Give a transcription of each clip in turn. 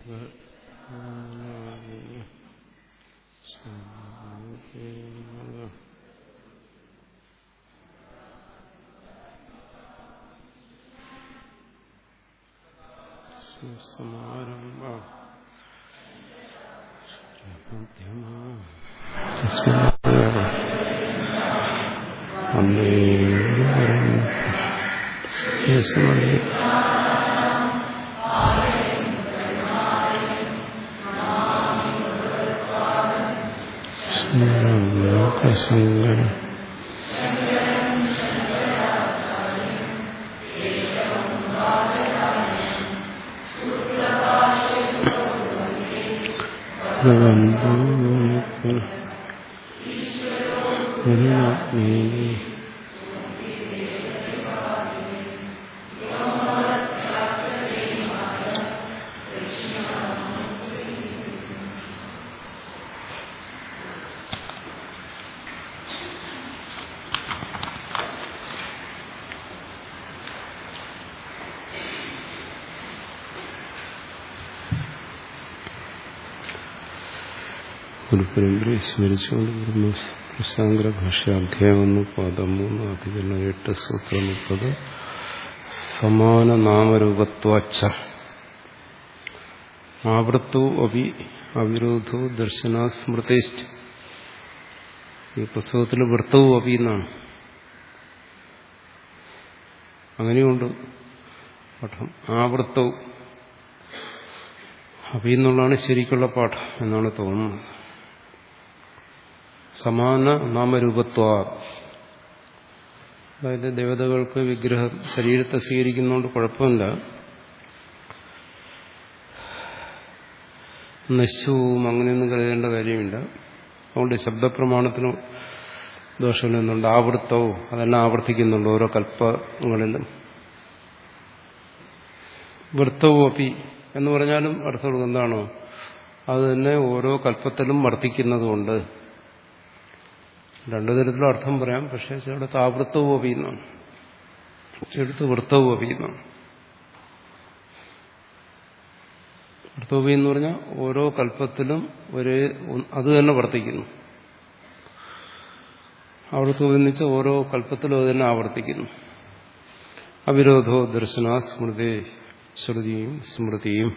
സമാരംഭ ലോകസംഗം ഗുരുപരമ്പരയെ സ്മരിച്ചുകൊണ്ട് ബ്രഹ്മസാങ്കര ഭാഷ്യാധ്യായം ഒന്ന് പദം മൂന്ന് അധികരണം എട്ട് സൂത്രം മുപ്പത് സമാന നാമരൂപത്വച്ച ആവൃത്തോ അഭി അവിരോധോ ദർശന സ്മൃതേഷ്ട ഈ പുസ്തകത്തിൽ വൃത്തവും അഭി എന്നാണ് അങ്ങനെയുണ്ട് പാഠം ആവൃത്തവും അഭി എന്നുള്ളതാണ് ശരിക്കുള്ള പാഠം എന്നാണ് തോന്നുന്നത് സമാന നാമരൂപത്വ അതായത് ദേവതകൾക്ക് വിഗ്രഹ ശരീരത്തെ സ്വീകരിക്കുന്നതുകൊണ്ട് കുഴപ്പമില്ല നശിച്ചുവും അങ്ങനെയൊന്നും കരുതേണ്ട കാര്യമില്ല അതുകൊണ്ട് ശബ്ദപ്രമാണത്തിന് ദോഷമില്ലെന്നുണ്ട് ആവൃത്തവും അതെല്ലാം ആവർത്തിക്കുന്നുണ്ട് ഓരോ കൽപ്പങ്ങളിലും വൃത്തവും അപ്പി എന്ന് പറഞ്ഞാലും അർത്ഥം എന്താണോ അത് തന്നെ ഓരോ കൽപ്പത്തിലും വർത്തിക്കുന്നതുകൊണ്ട് രണ്ടു തരത്തിലും അർത്ഥം പറയാം പക്ഷേ ചിലടത്ത് ആവൃത്തവും അഭിയുന്നതാണ് ചിലടത്ത് വൃത്തവും അഭിയുന്നതാണ് വൃത്തവും എന്ന് പറഞ്ഞാൽ ഓരോ കൽപ്പത്തിലും ഒരേ അത് തന്നെ വർത്തിക്കുന്നു ആവൃത്തവും എന്ന് വെച്ചാൽ ഓരോ കൽപ്പത്തിലും അത് തന്നെ ആവർത്തിക്കുന്നു അവിരോധോ ദർശന സ്മൃതി ശ്രുതിയും സ്മൃതിയും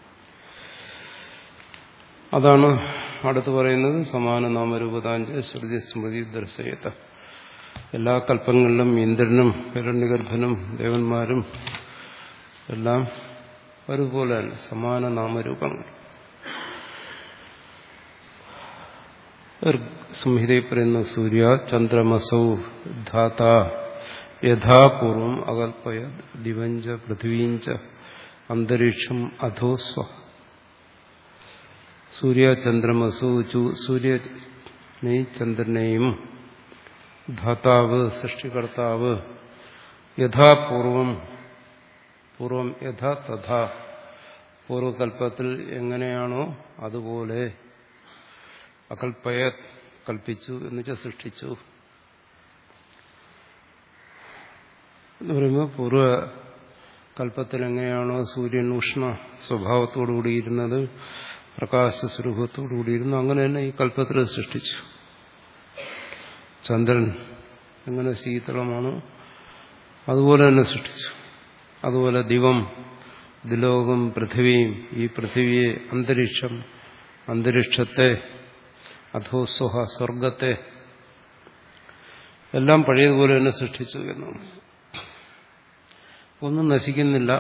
അതാണ് അടുത്ത് പറയുന്നത് സമാന നാമരൂപതാഞ്ച ശ്രുതി സ്മൃതി ദർശയത്ത എല്ലാ കൽപ്പങ്ങളിലും ഇന്ദ്രനും ഹിരണ്യഗർഭനും ദേവന്മാരും എല്ലാം ഒരുപോലെ തന്നെ സമാന നാമരൂപങ്ങൾ സംഹിതയിൽ പറയുന്ന സൂര്യ ചന്ദ്രമസൗ ധാത യഥാപൂർവം അകൽപ്പയ ദിവഞ്ച പൃഥ്വീഞ്ച അന്തരീക്ഷം അധോസ്വ സൂര്യ ചന്ദ്രമസു സൂര്യനെയും ചന്ദ്രനെയും ധാതാവ് സൃഷ്ടികർത്താവ് യഥാപൂർവം പൂർവം യഥാ തഥാ പൂർവകൽപ്പത്തിൽ എങ്ങനെയാണോ അതുപോലെ അകൽപ്പയ കൽപ്പിച്ചു എന്നുവെച്ചാൽ സൃഷ്ടിച്ചു എന്ന് പറയുമ്പോൾ പൂർവ്വ കൽപ്പത്തിൽ എങ്ങനെയാണോ സൂര്യൻ ഉഷ്ണ സ്വഭാവത്തോടുകൂടിയിരുന്നത് പ്രകാശ സ്വരൂപത്തോടുകൂടിയിരുന്നു അങ്ങനെ തന്നെ ഈ കൽപ്പത്തിൽ സൃഷ്ടിച്ചു ചന്ദ്രൻ എങ്ങനെ ശീതളമാണ് അതുപോലെ തന്നെ സൃഷ്ടിച്ചു അതുപോലെ ദിവം ദിലോകം പൃഥിവിയും ഈ പൃഥിവിയെ അന്തരീക്ഷം അന്തരീക്ഷത്തെ അധോസ്വഹ സ്വർഗത്തെ എല്ലാം പഴയതുപോലെ തന്നെ സൃഷ്ടിച്ചു എന്നാണ് ഒന്നും നശിക്കുന്നില്ല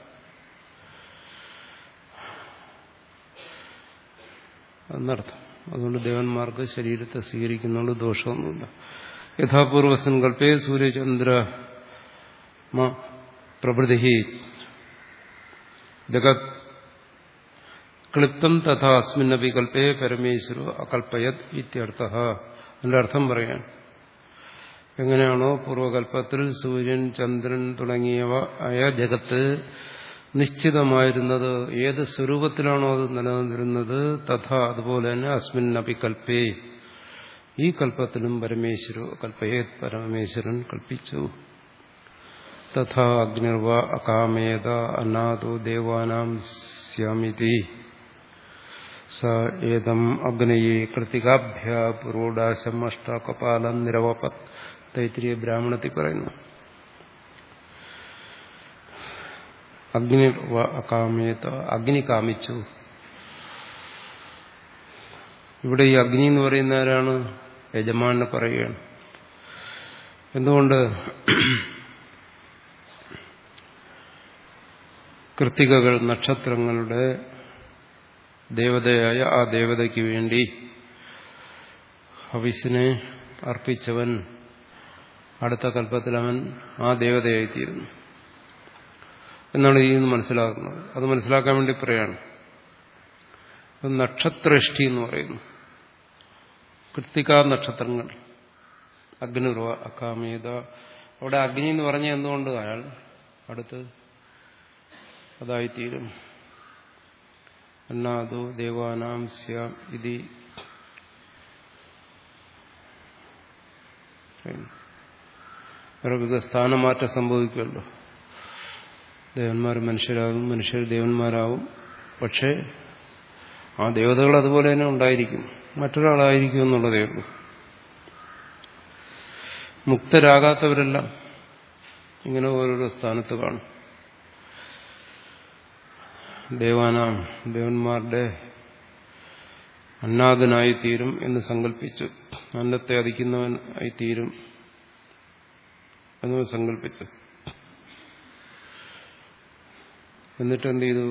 എന്നർത്ഥം അതുകൊണ്ട് ദേവന്മാർക്ക് ശരീരത്തെ സ്വീകരിക്കുന്നതുകൊണ്ട് ദോഷമൊന്നുമില്ല യഥാപൂർവ സങ്കല്പേ സൂര്യചന്ദ്ര പ്രഭൃതി ജഗത് ക്ലിപ്തം തഥാ അസ്മിന്നപി കൽപ്പേ പരമേശ്വരോ അകൽപ്പയത് ഇത്യർത്ഥ അതിന്റെ അർത്ഥം പറയാൻ എങ്ങനെയാണോ പൂർവകൽപ്പത്തിൽ സൂര്യൻ ചന്ദ്രൻ തുടങ്ങിയവ ആയ ജഗത്ത് നിശ്ചിതമായിരുന്നത് ഏത് സ്വരൂപത്തിലാണോ അത് നിലനിന്നിരുന്നത് തഥാ അതുപോലെ തന്നെ അസ്മിൻ അപികൽപ്പേ ഈ കൽപ്പത്തിലും പരമേശ്വരോ കൽപ്പയേ പരമേശ്വരൻ കൽപ്പിച്ചു തഥാ അഗ്നിർവ അകാമേത അന്നാദോ ദേവാനാം സ്യാമിതി സ ഏതം അഗ്നയെ കൃതികാഭ്യ പുരോടാശം അഷ്ടാകപാലം നിരവപത് തൈത്രിയ ബ്രാഹ്മണത്തിൽ പറയുന്നു അഗ്നി അകാമേത അഗ്നി കാമിച്ചു ഇവിടെ ഈ അഗ്നി എന്ന് പറയുന്ന ആരാണ് യജമാനെ പറയുകയാണ് എന്തുകൊണ്ട് കൃത്തികകൾ നക്ഷത്രങ്ങളുടെ ദേവതയായ ആ ദേവതയ്ക്ക് വേണ്ടി ഹവിസിനെ അർപ്പിച്ചവൻ അടുത്ത കൽപ്പത്തിൽ അവൻ ആ ദേവതയായിത്തീരുന്നു എന്നാണ് ഇതിൽ നിന്ന് മനസ്സിലാക്കുന്നത് അത് മനസ്സിലാക്കാൻ വേണ്ടി പറയാണ് നക്ഷത്രഷ്ടി എന്ന് പറയുന്നു കൃത്തികാ നക്ഷത്രങ്ങൾ അഗ്നിർവ അക്കാമീത അവിടെ അഗ്നി എന്ന് പറഞ്ഞ എന്തുകൊണ്ട് അയാൾ അടുത്ത് അതായിത്തീരും അന്നാദോ ദേവാനാം സ്യാം ഇതി അവർക്ക് സ്ഥാനമാറ്റം സംഭവിക്കുമല്ലോ ദേവന്മാർ മനുഷ്യരാകും മനുഷ്യർ ദേവന്മാരാകും പക്ഷേ ആ ദേവതകൾ അതുപോലെ തന്നെ ഉണ്ടായിരിക്കും മറ്റൊരാളായിരിക്കും എന്നുള്ളതേ ഉള്ളൂ മുക്തരാകാത്തവരെല്ലാം ഇങ്ങനെ ഓരോരോ സ്ഥാനത്ത് കാണും ദേവാനാം ദേവന്മാരുടെ അന്നാഥനായി തീരും എന്ന് സങ്കല്പിച്ചു അന്നത്തെ അധിക്കുന്നവനായി തീരും എന്ന് സങ്കല്പിച്ചു എന്നിട്ട് എന്ത് ചെയ്തു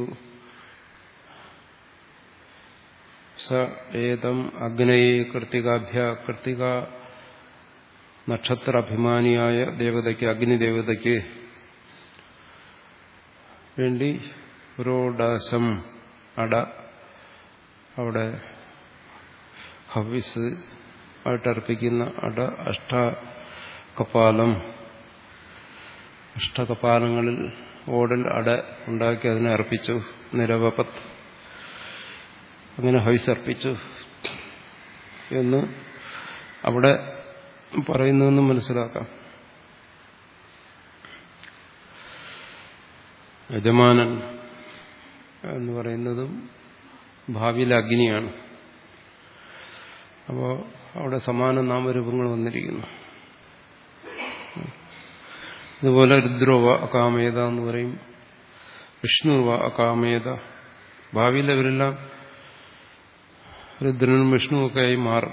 സ ഏതം അഗ്നയെ കൃത്തികാഭ്യ കൃത്തിക നക്ഷത്ര അഭിമാനിയായ ദേവതയ്ക്ക് അഗ്നിദേവതയ്ക്ക് വേണ്ടി പുരോഡാശം അട അവിടെ ഹവിസ് ആയിട്ടർപ്പിക്കുന്ന അട അഷ്ടകപാലം അഷ്ടകപാലങ്ങളിൽ ഓടൽ അട ഉണ്ടാക്കി അതിനെ അർപ്പിച്ചു നിരവപത്ത് അങ്ങനെ ഹവിസ് അർപ്പിച്ചു എന്ന് അവിടെ പറയുന്നതെന്ന് മനസ്സിലാക്കാം യജമാനൻ എന്ന് പറയുന്നതും ഭാവിയിലെ അഗ്നിയാണ് അപ്പോൾ അവിടെ സമാന നാമരൂപങ്ങൾ വന്നിരിക്കുന്നു ഇതുപോലെ രുദ്രോവ അകാമേത എന്ന് പറയും വിഷ്ണുവ അകാമേത ഭാവിയിൽ അവരെല്ലാം രുദ്രനും വിഷ്ണുവൊക്കെ ആയി മാറും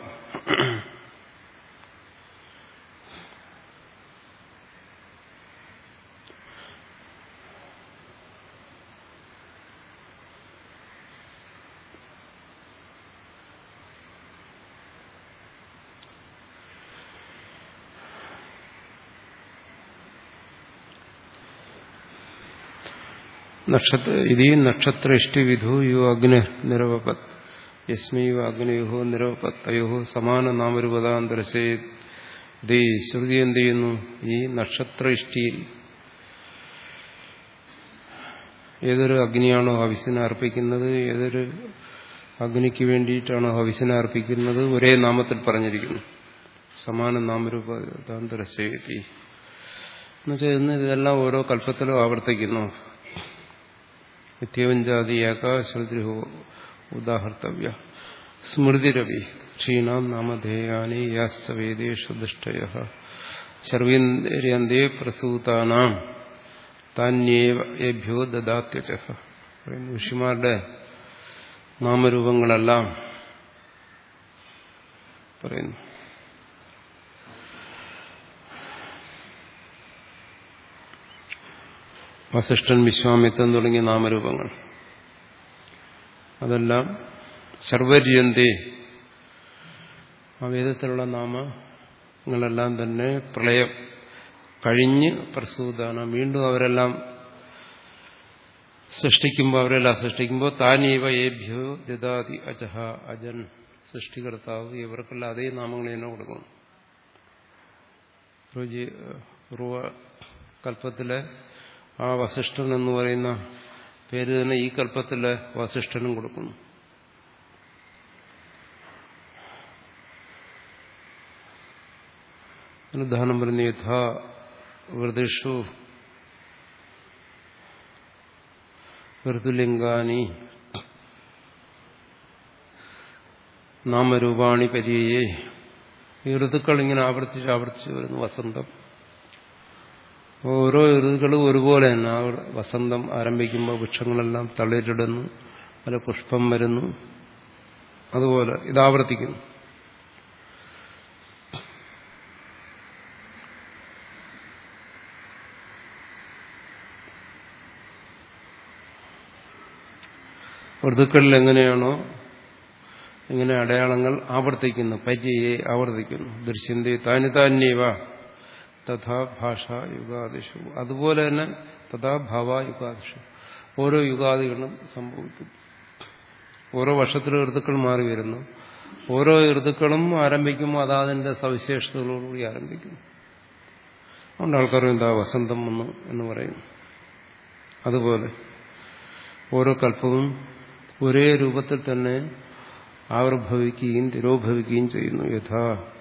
നക്ഷത്ര ഇതീ നക്ഷത്രഷ്ടി വിധു യോ അഗ്നി നിരവപത് യസ്മൈവ അഗ്നിയോ നിരവപത്തയോ സമാന നാമരൂപതാന്തരസേ ദേ ശ്രുതി എന്ത് ചെയ്യുന്നു ഈ നക്ഷത്ര ഇഷ്ടിയിൽ ഏതൊരു അഗ്നിയാണോ ഹവിസിനെ അർപ്പിക്കുന്നത് ഏതൊരു അഗ്നിക്ക് വേണ്ടിയിട്ടാണോ ഹവിസിനെ അർപ്പിക്കുന്നത് ഒരേ നാമത്തിൽ പറഞ്ഞിരിക്കുന്നു സമാന നാമരൂപതാന്തരസേതി എന്നുവെച്ചാൽ ഇന്ന് ഇതെല്ലാം ഓരോ കൽപ്പത്തിലും ആവർത്തിക്കുന്നു നിത്യവഞ്ചാതിയാക്ക ശ്രുതിഹോ ഉദാഹർത്തവ്യ സ്മൃതിരവി ക്ഷീണാം നാമധേയാനി യാസ്വേദേഷു ദുഷ്ടയ സർവേന്ദ്രിയന്തേ പ്രസൂതാനാം താന്യേഭ്യോ ദദാത്യച ഋഷിമാരുടെ നാമരൂപങ്ങളെല്ലാം പറയുന്നു വസിഷ്ഠൻ വിശ്വാമിത്രൻ തുടങ്ങിയ നാമരൂപങ്ങൾ അതെല്ലാം സർവര്യന്തേ ആ വേദത്തിലുള്ള നാമങ്ങളെല്ലാം തന്നെ പ്രളയം കഴിഞ്ഞ് പ്രസൂതാണ് വീണ്ടും അവരെല്ലാം സൃഷ്ടിക്കുമ്പോൾ അവരെല്ലാം സൃഷ്ടിക്കുമ്പോൾ താനീവ ഏഭ്യോ ദദാതി അജഹ അജൻ സൃഷ്ടികർത്താവ് ഇവർക്കെല്ലാം അതേ നാമങ്ങൾ തന്നെ കൊടുക്കുന്നു പൂർവ കൽപ്പത്തിലെ ആ വസിഷ്ഠൻ എന്ന് പറയുന്ന പേര് തന്നെ ഈ കൽപ്പത്തിലെ വസിഷ്ഠനും കൊടുക്കുന്നു ഉദാഹരണം പറയുന്ന യഥാ വൃതിഷു ഋതുലിംഗാനി നാമരൂപാണി പരിയേ ഈ ഋതുക്കൾ ഇങ്ങനെ ആവർത്തിച്ച് ആവർത്തിച്ച് വരുന്നു വസന്തം ഓരോ ഋതുക്കളും ഒരുപോലെ തന്നെ ആ വസന്തം ആരംഭിക്കുമ്പോൾ വൃക്ഷങ്ങളെല്ലാം തളിരിടുന്നു പല പുഷ്പം വരുന്നു അതുപോലെ ഇത് ആവർത്തിക്കുന്നു ഋതുക്കളിൽ എങ്ങനെയാണോ ഇങ്ങനെ അടയാളങ്ങൾ ആവർത്തിക്കുന്നു പരിചയെ ആവർത്തിക്കുന്നു ദൃശ്യന്തി താനി താന്യവ തഥാ ഭാഷ യുഗാദിഷു അതുപോലെ തന്നെ തഥാ ഭാവ യുഗാദിഷു ഓരോ യുഗാദികളും സംഭവിക്കും ഓരോ വർഷത്തിലും ഋതുക്കൾ മാറി വരുന്നു ഓരോ ഋതുക്കളും ആരംഭിക്കുമ്പോൾ അതാതിന്റെ സവിശേഷതകളോടുകൂടി ആരംഭിക്കുന്നു അതുകൊണ്ട് ആൾക്കാരും എന്താ വസന്തം വന്നു എന്ന് പറയും അതുപോലെ ഓരോ കൽപ്പവും ഒരേ രൂപത്തിൽ തന്നെ ആവിർഭവിക്കുകയും തിരോഭവിക്കുകയും ചെയ്യുന്നു യഥാ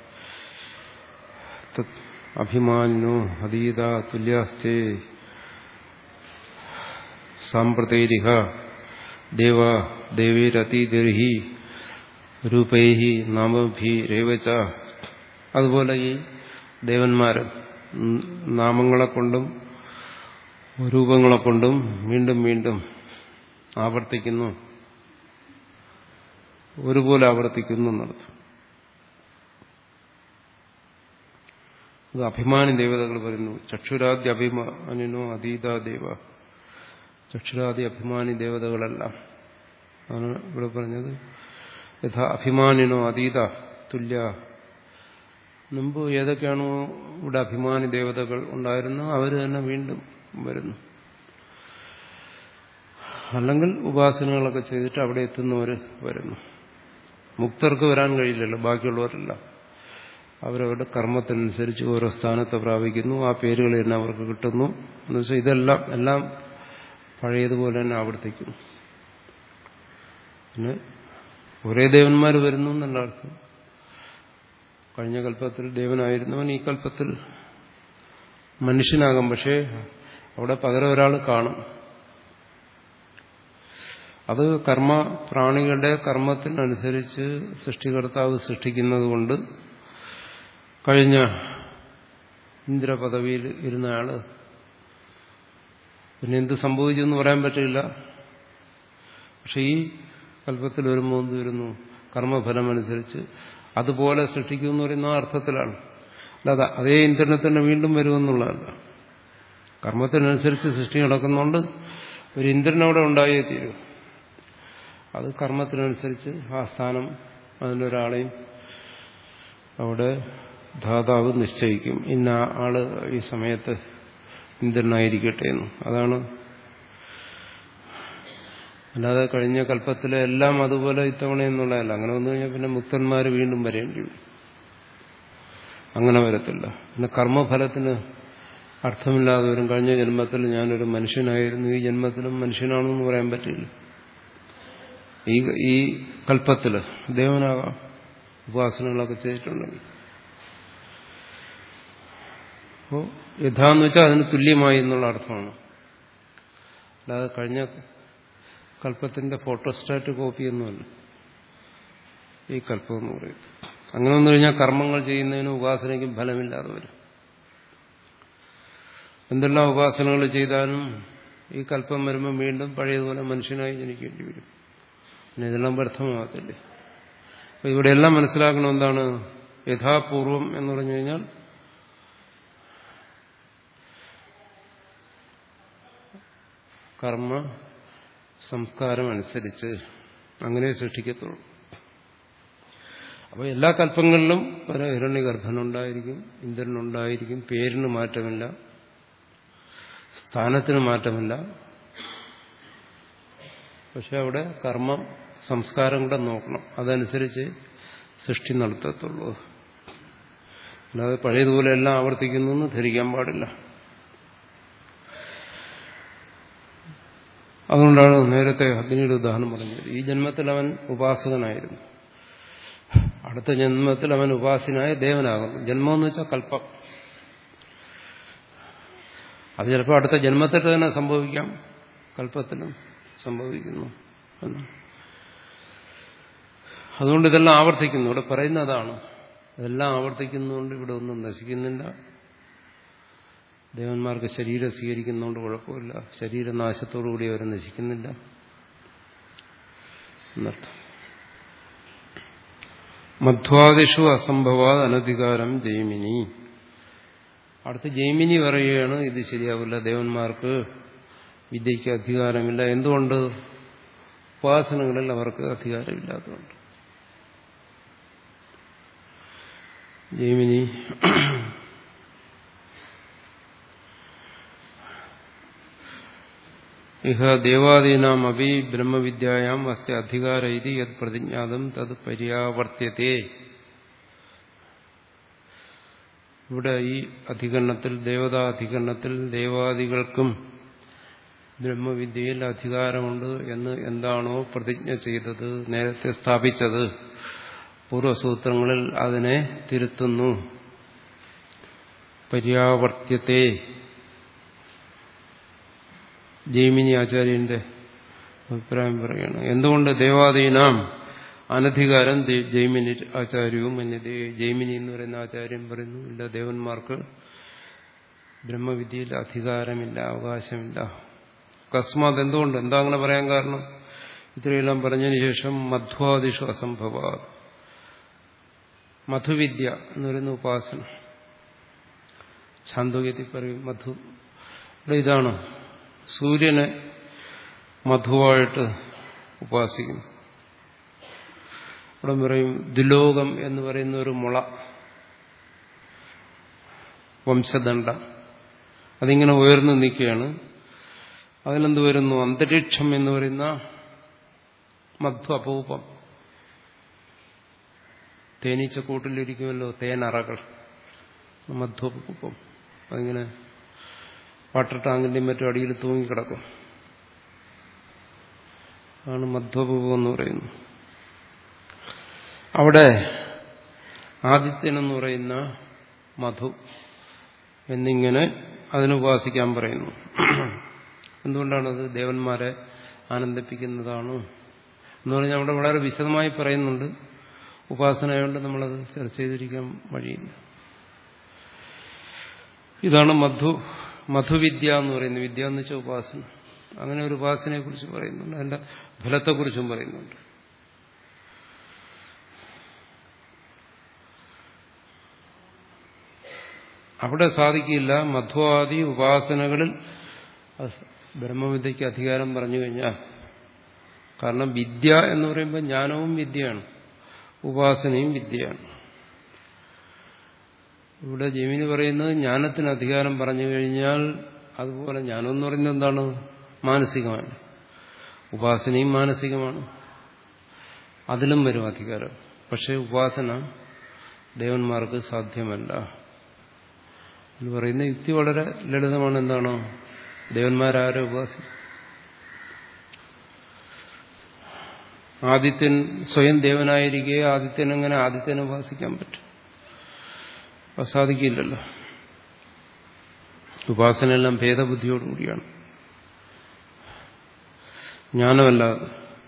അഭിമാനിനോ അതീത തുല്യാസ്തേ സാമ്പ്രതൈരിഹ ദേവ ദേവീരതീതിർഹി രൂപൈഹി നാമഭി രേവച്ച അതുപോലെ ഈ ദേവന്മാരും നാമങ്ങളെ കൊണ്ടും രൂപങ്ങളെ കൊണ്ടും വീണ്ടും വീണ്ടും ആവർത്തിക്കുന്നു ഒരുപോലെ ആവർത്തിക്കുന്നു എന്നർത്ഥം അത് അഭിമാനി ദേവതകൾ പറയുന്നു ചക്ഷുരാദ്യ അഭിമാനിനോ അതീത ദേവ ചക്ഷുരാദി അഭിമാനി ദേവതകളെല്ലാം ആണ് ഇവിടെ പറഞ്ഞത് യഥാ അഭിമാനിനോ അതീത തുല്യ മുമ്പ് ഏതൊക്കെയാണോ ഇവിടെ അഭിമാനി ദേവതകൾ ഉണ്ടായിരുന്നു അവർ തന്നെ വീണ്ടും വരുന്നു അല്ലെങ്കിൽ ഉപാസനകളൊക്കെ ചെയ്തിട്ട് അവിടെ എത്തുന്നവർ വരുന്നു മുക്തർക്ക് വരാൻ കഴിയില്ലല്ലോ ബാക്കിയുള്ളവരല്ല അവരവരുടെ കർമ്മത്തിനനുസരിച്ച് ഓരോ സ്ഥാനത്ത് പ്രാപിക്കുന്നു ആ പേരുകൾ തന്നെ അവർക്ക് കിട്ടുന്നു എന്ന് വെച്ചാൽ ഇതെല്ലാം എല്ലാം പഴയതുപോലെ തന്നെ ആവർത്തിക്കുന്നു പിന്നെ ഒരേ ദേവന്മാർ വരുന്നു എന്നുള്ള അർത്ഥം കഴിഞ്ഞ കല്പത്തിൽ ദേവനായിരുന്നവൻ ഈ കല്പത്തിൽ മനുഷ്യനാകാം പക്ഷേ അവിടെ പകരം ഒരാൾ കാണും അത് കർമ്മ പ്രാണികളുടെ കർമ്മത്തിനനുസരിച്ച് സൃഷ്ടികർത്താവ് സൃഷ്ടിക്കുന്നത് കൊണ്ട് കഴിഞ്ഞ ഇന്ദ്രപദവിയിൽ ഇരുന്ന ആള് പിന്നെ എന്ത് സംഭവിച്ചു എന്ന് പറയാൻ പറ്റില്ല പക്ഷെ ഈ കല്പത്തിൽ വരുമ്പോൾ എന്ത് വരുന്നു കർമ്മഫലമനുസരിച്ച് അതുപോലെ സൃഷ്ടിക്കുമെന്ന് പറയുന്ന ആ അർത്ഥത്തിലാണ് അല്ലാതെ അതേ ഇന്ദ്രനെ തന്നെ വീണ്ടും വരുമെന്നുള്ളതല്ല കർമ്മത്തിനനുസരിച്ച് സൃഷ്ടി നടക്കുന്നുണ്ട് ഒരു ഇന്ദ്രൻ അവിടെ ഉണ്ടായേ തീരൂ അത് കർമ്മത്തിനനുസരിച്ച് ആ സ്ഥാനം അതിലൊരാളെയും അവിടെ ധാതാവ് നിശ്ചയിക്കും ഇന്ന ആള് ഈ സമയത്ത് ഇന്ദ്രനായിരിക്കട്ടെ എന്ന് അതാണ് അല്ലാതെ കഴിഞ്ഞ കല്പത്തിലെ എല്ലാം അതുപോലെ ഇത്തവണ എന്നുള്ളതല്ല അങ്ങനെ വന്നു കഴിഞ്ഞാൽ പിന്നെ മുക്തന്മാർ വീണ്ടും വരേണ്ടി വരും അങ്ങനെ വരത്തില്ല പിന്നെ കർമ്മഫലത്തിന് അർത്ഥമില്ലാതെ വരും കഴിഞ്ഞ ജന്മത്തിൽ ഞാനൊരു മനുഷ്യനായിരുന്നു ഈ ജന്മത്തിലും മനുഷ്യനാണെന്ന് പറയാൻ പറ്റില്ല ഈ ഈ കല്പത്തില് ദേവനാകാം ഉപാസനകളൊക്കെ ചെയ്തിട്ടുണ്ടെങ്കിൽ അപ്പോ യഥാന്ന് വെച്ചാൽ അതിന് തുല്യമായി എന്നുള്ള അർത്ഥമാണ് അല്ലാതെ കഴിഞ്ഞ കല്പത്തിന്റെ ഫോട്ടോസ്റ്റാറ്റ് കോപ്പിയൊന്നുമല്ല ഈ കല്പം എന്ന് പറയുന്നത് അങ്ങനെ വന്നു കഴിഞ്ഞാൽ കർമ്മങ്ങൾ ചെയ്യുന്നതിനും ഉപാസനയ്ക്കും ഫലമില്ലാതെ വരും എന്തെല്ലാം ഉപാസനകൾ ചെയ്താലും ഈ കല്പം വരുമ്പോൾ വീണ്ടും പഴയതുപോലെ മനുഷ്യനായി ജനിക്കേണ്ടി വരും പിന്നെ ഇതെല്ലാം വ്യർത്ഥമാകത്തില്ലേ അപ്പൊ ഇവിടെയെല്ലാം മനസ്സിലാക്കണം എന്താണ് യഥാപൂർവം എന്ന് പറഞ്ഞു കഴിഞ്ഞാൽ കർമ്മ സംസ്കാരം അനുസരിച്ച് അങ്ങനെ സൃഷ്ടിക്കത്തുള്ളൂ അപ്പോൾ എല്ലാ കല്പങ്ങളിലും ഒരു ഹിരണ്യഗർഭനുണ്ടായിരിക്കും ഇന്ദ്രനുണ്ടായിരിക്കും പേരിന് മാറ്റമില്ല സ്ഥാനത്തിന് മാറ്റമില്ല പക്ഷെ അവിടെ കർമ്മം സംസ്കാരം കൂടെ നോക്കണം അതനുസരിച്ച് സൃഷ്ടി നടത്തത്തുള്ളൂ അല്ലാതെ പഴയതുപോലെ എല്ലാം ആവർത്തിക്കുന്നു എന്ന് ധരിക്കാൻ പാടില്ല അതുകൊണ്ടാണ് നേരത്തെ അഗ്നിയുടെ ഉദാഹരണം പറഞ്ഞത് ഈ ജന്മത്തിൽ അവൻ ഉപാസകനായിരുന്നു അടുത്ത ജന്മത്തിൽ അവൻ ഉപാസനായ ദേവനാകുന്നു ജന്മം എന്ന് വെച്ചാൽ കൽപ്പം അത് ചിലപ്പോൾ അടുത്ത ജന്മത്തിൽ തന്നെ സംഭവിക്കാം കൽപ്പത്തിലും സംഭവിക്കുന്നു എന്ന് അതുകൊണ്ട് ഇതെല്ലാം ആവർത്തിക്കുന്നു ഇവിടെ പറയുന്നതാണ് ഇതെല്ലാം ആവർത്തിക്കുന്നതുകൊണ്ട് ഇവിടെ ഒന്നും നശിക്കുന്നില്ല ദേവന്മാർക്ക് ശരീരം സ്വീകരിക്കുന്നതുകൊണ്ട് കുഴപ്പമില്ല ശരീരനാശത്തോടുകൂടി അവർ നശിക്കുന്നില്ല എന്നർത്ഥം മധ്വാദിഷു അസംഭവാത് അനധികാരം ജൈമിനി അടുത്ത് ജൈമിനി പറയുകയാണ് ഇത് ശരിയാവില്ല ദേവന്മാർക്ക് വിദ്യയ്ക്ക് അധികാരമില്ല എന്തുകൊണ്ട് ഉപാസനകളിൽ അവർക്ക് അധികാരമില്ലാത്തതുകൊണ്ട് ജൈമിനി ഇഹ ദേവാദീനാം അപി ബ്രഹ്മവിദ്യായാം അസ്യ അധികാര ഇത് യത് പ്രതിജ്ഞാതം തത് പര്യാവർത്യത്തെ ഇവിടെ ഈ അധികരണത്തിൽ ദേവതാ അധികരണത്തിൽ ദേവാദികൾക്കും ബ്രഹ്മവിദ്യയിൽ അധികാരമുണ്ട് എന്ന് എന്താണോ പ്രതിജ്ഞ ചെയ്തത് നേരത്തെ സ്ഥാപിച്ചത് പൂർവസൂത്രങ്ങളിൽ അതിനെ തിരുത്തുന്നു പര്യാവർത്യത്തെ ജൈമിനി ആചാര്യന്റെ അഭിപ്രായം പറയുകയാണ് എന്തുകൊണ്ട് ദേവാദീനാം അനധികാരം ജൈമിനി ആചാര്യവും അന്യതേ ജൈമിനി എന്ന് പറയുന്ന ആചാര്യൻ പറയുന്നു ഇല്ല ദേവന്മാർക്ക് ബ്രഹ്മവിദ്യയിൽ അധികാരമില്ല അവകാശമില്ല അകസ്മാത് എന്തുകൊണ്ട് എന്താ അങ്ങനെ പറയാൻ കാരണം ഇത്രയെല്ലാം പറഞ്ഞതിന് ശേഷം മധ്വാദിഷു അസംഭവ മധുവിദ്യ എന്ന് പറയുന്ന ഉപാസന ഛാന്തോഗ്യത്തിൽ പറയും മധു ഇവിടെ ഇതാണ് സൂര്യനെ മധുവായിട്ട് ഉപാസിക്കുന്നു ഇവിടെ പറയും ദുലോകം എന്ന് പറയുന്ന ഒരു മുള വംശദണ്ഡ അതിങ്ങനെ ഉയർന്നു നിൽക്കുകയാണ് അതിലെന്ത് വരുന്നു അന്തരീക്ഷം എന്ന് പറയുന്ന മധു അപൂപം തേനീച്ച കൂട്ടിലിരിക്കുമല്ലോ തേനറകൾ മധു അപൂപം അതിങ്ങനെ വാട്ടർ ടാങ്കിന്റെയും മറ്റും അടിയിൽ തൂങ്ങിക്കിടക്കും ആണ് മധ്വപൂപം എന്ന് പറയുന്നത് അവിടെ ആദിത്യൻ എന്ന് പറയുന്ന മധു എന്നിങ്ങനെ അതിനുപാസിക്കാൻ പറയുന്നു എന്തുകൊണ്ടാണത് ദേവന്മാരെ ആനന്ദിപ്പിക്കുന്നതാണ് എന്ന് പറഞ്ഞാൽ അവിടെ വളരെ വിശദമായി പറയുന്നുണ്ട് ഉപാസനയായതുകൊണ്ട് നമ്മളത് ചർച്ച ചെയ്തിരിക്കാൻ വഴിയില്ല ഇതാണ് മധു മധുവിദ്യ എന്ന് പറയുന്നത് വിദ്യ എന്ന് വെച്ചാൽ ഉപാസന അങ്ങനെ ഒരു ഉപാസനയെ കുറിച്ച് പറയുന്നുണ്ട് അതിന്റെ ഫലത്തെക്കുറിച്ചും പറയുന്നുണ്ട് അവിടെ സാധിക്കില്ല മധ്വാദി ഉപാസനകളിൽ ബ്രഹ്മവിദ്യയ്ക്ക് അധികാരം പറഞ്ഞു കഴിഞ്ഞാൽ കാരണം വിദ്യ എന്ന് പറയുമ്പോൾ ജ്ഞാനവും വിദ്യയാണ് ഉപാസനയും വിദ്യയാണ് ഇവിടെ ജമീന് പറയുന്നത് ജ്ഞാനത്തിന് അധികാരം പറഞ്ഞു കഴിഞ്ഞാൽ അതുപോലെ ജ്ഞാനം എന്ന് പറയുന്നത് എന്താണ് മാനസികമാണ് ഉപാസനയും മാനസികമാണ് അതിലും വരും അധികാരം പക്ഷേ ഉപാസന ദേവന്മാർക്ക് സാധ്യമല്ല എന്ന് പറയുന്ന യുക്തി വളരെ ലളിതമാണ് എന്താണോ ദേവന്മാരാരെ ഉപാസന ആദിത്യൻ സ്വയം ദേവനായിരിക്കെ ആദിത്യൻ എങ്ങനെ ആദിത്യനെ ഉപാസിക്കാൻ പറ്റും അത് സാധിക്കില്ലല്ലോ ഉപാസനയെല്ലാം ഭേദബുദ്ധിയോടുകൂടിയാണ് ജ്ഞാനമല്ലാതെ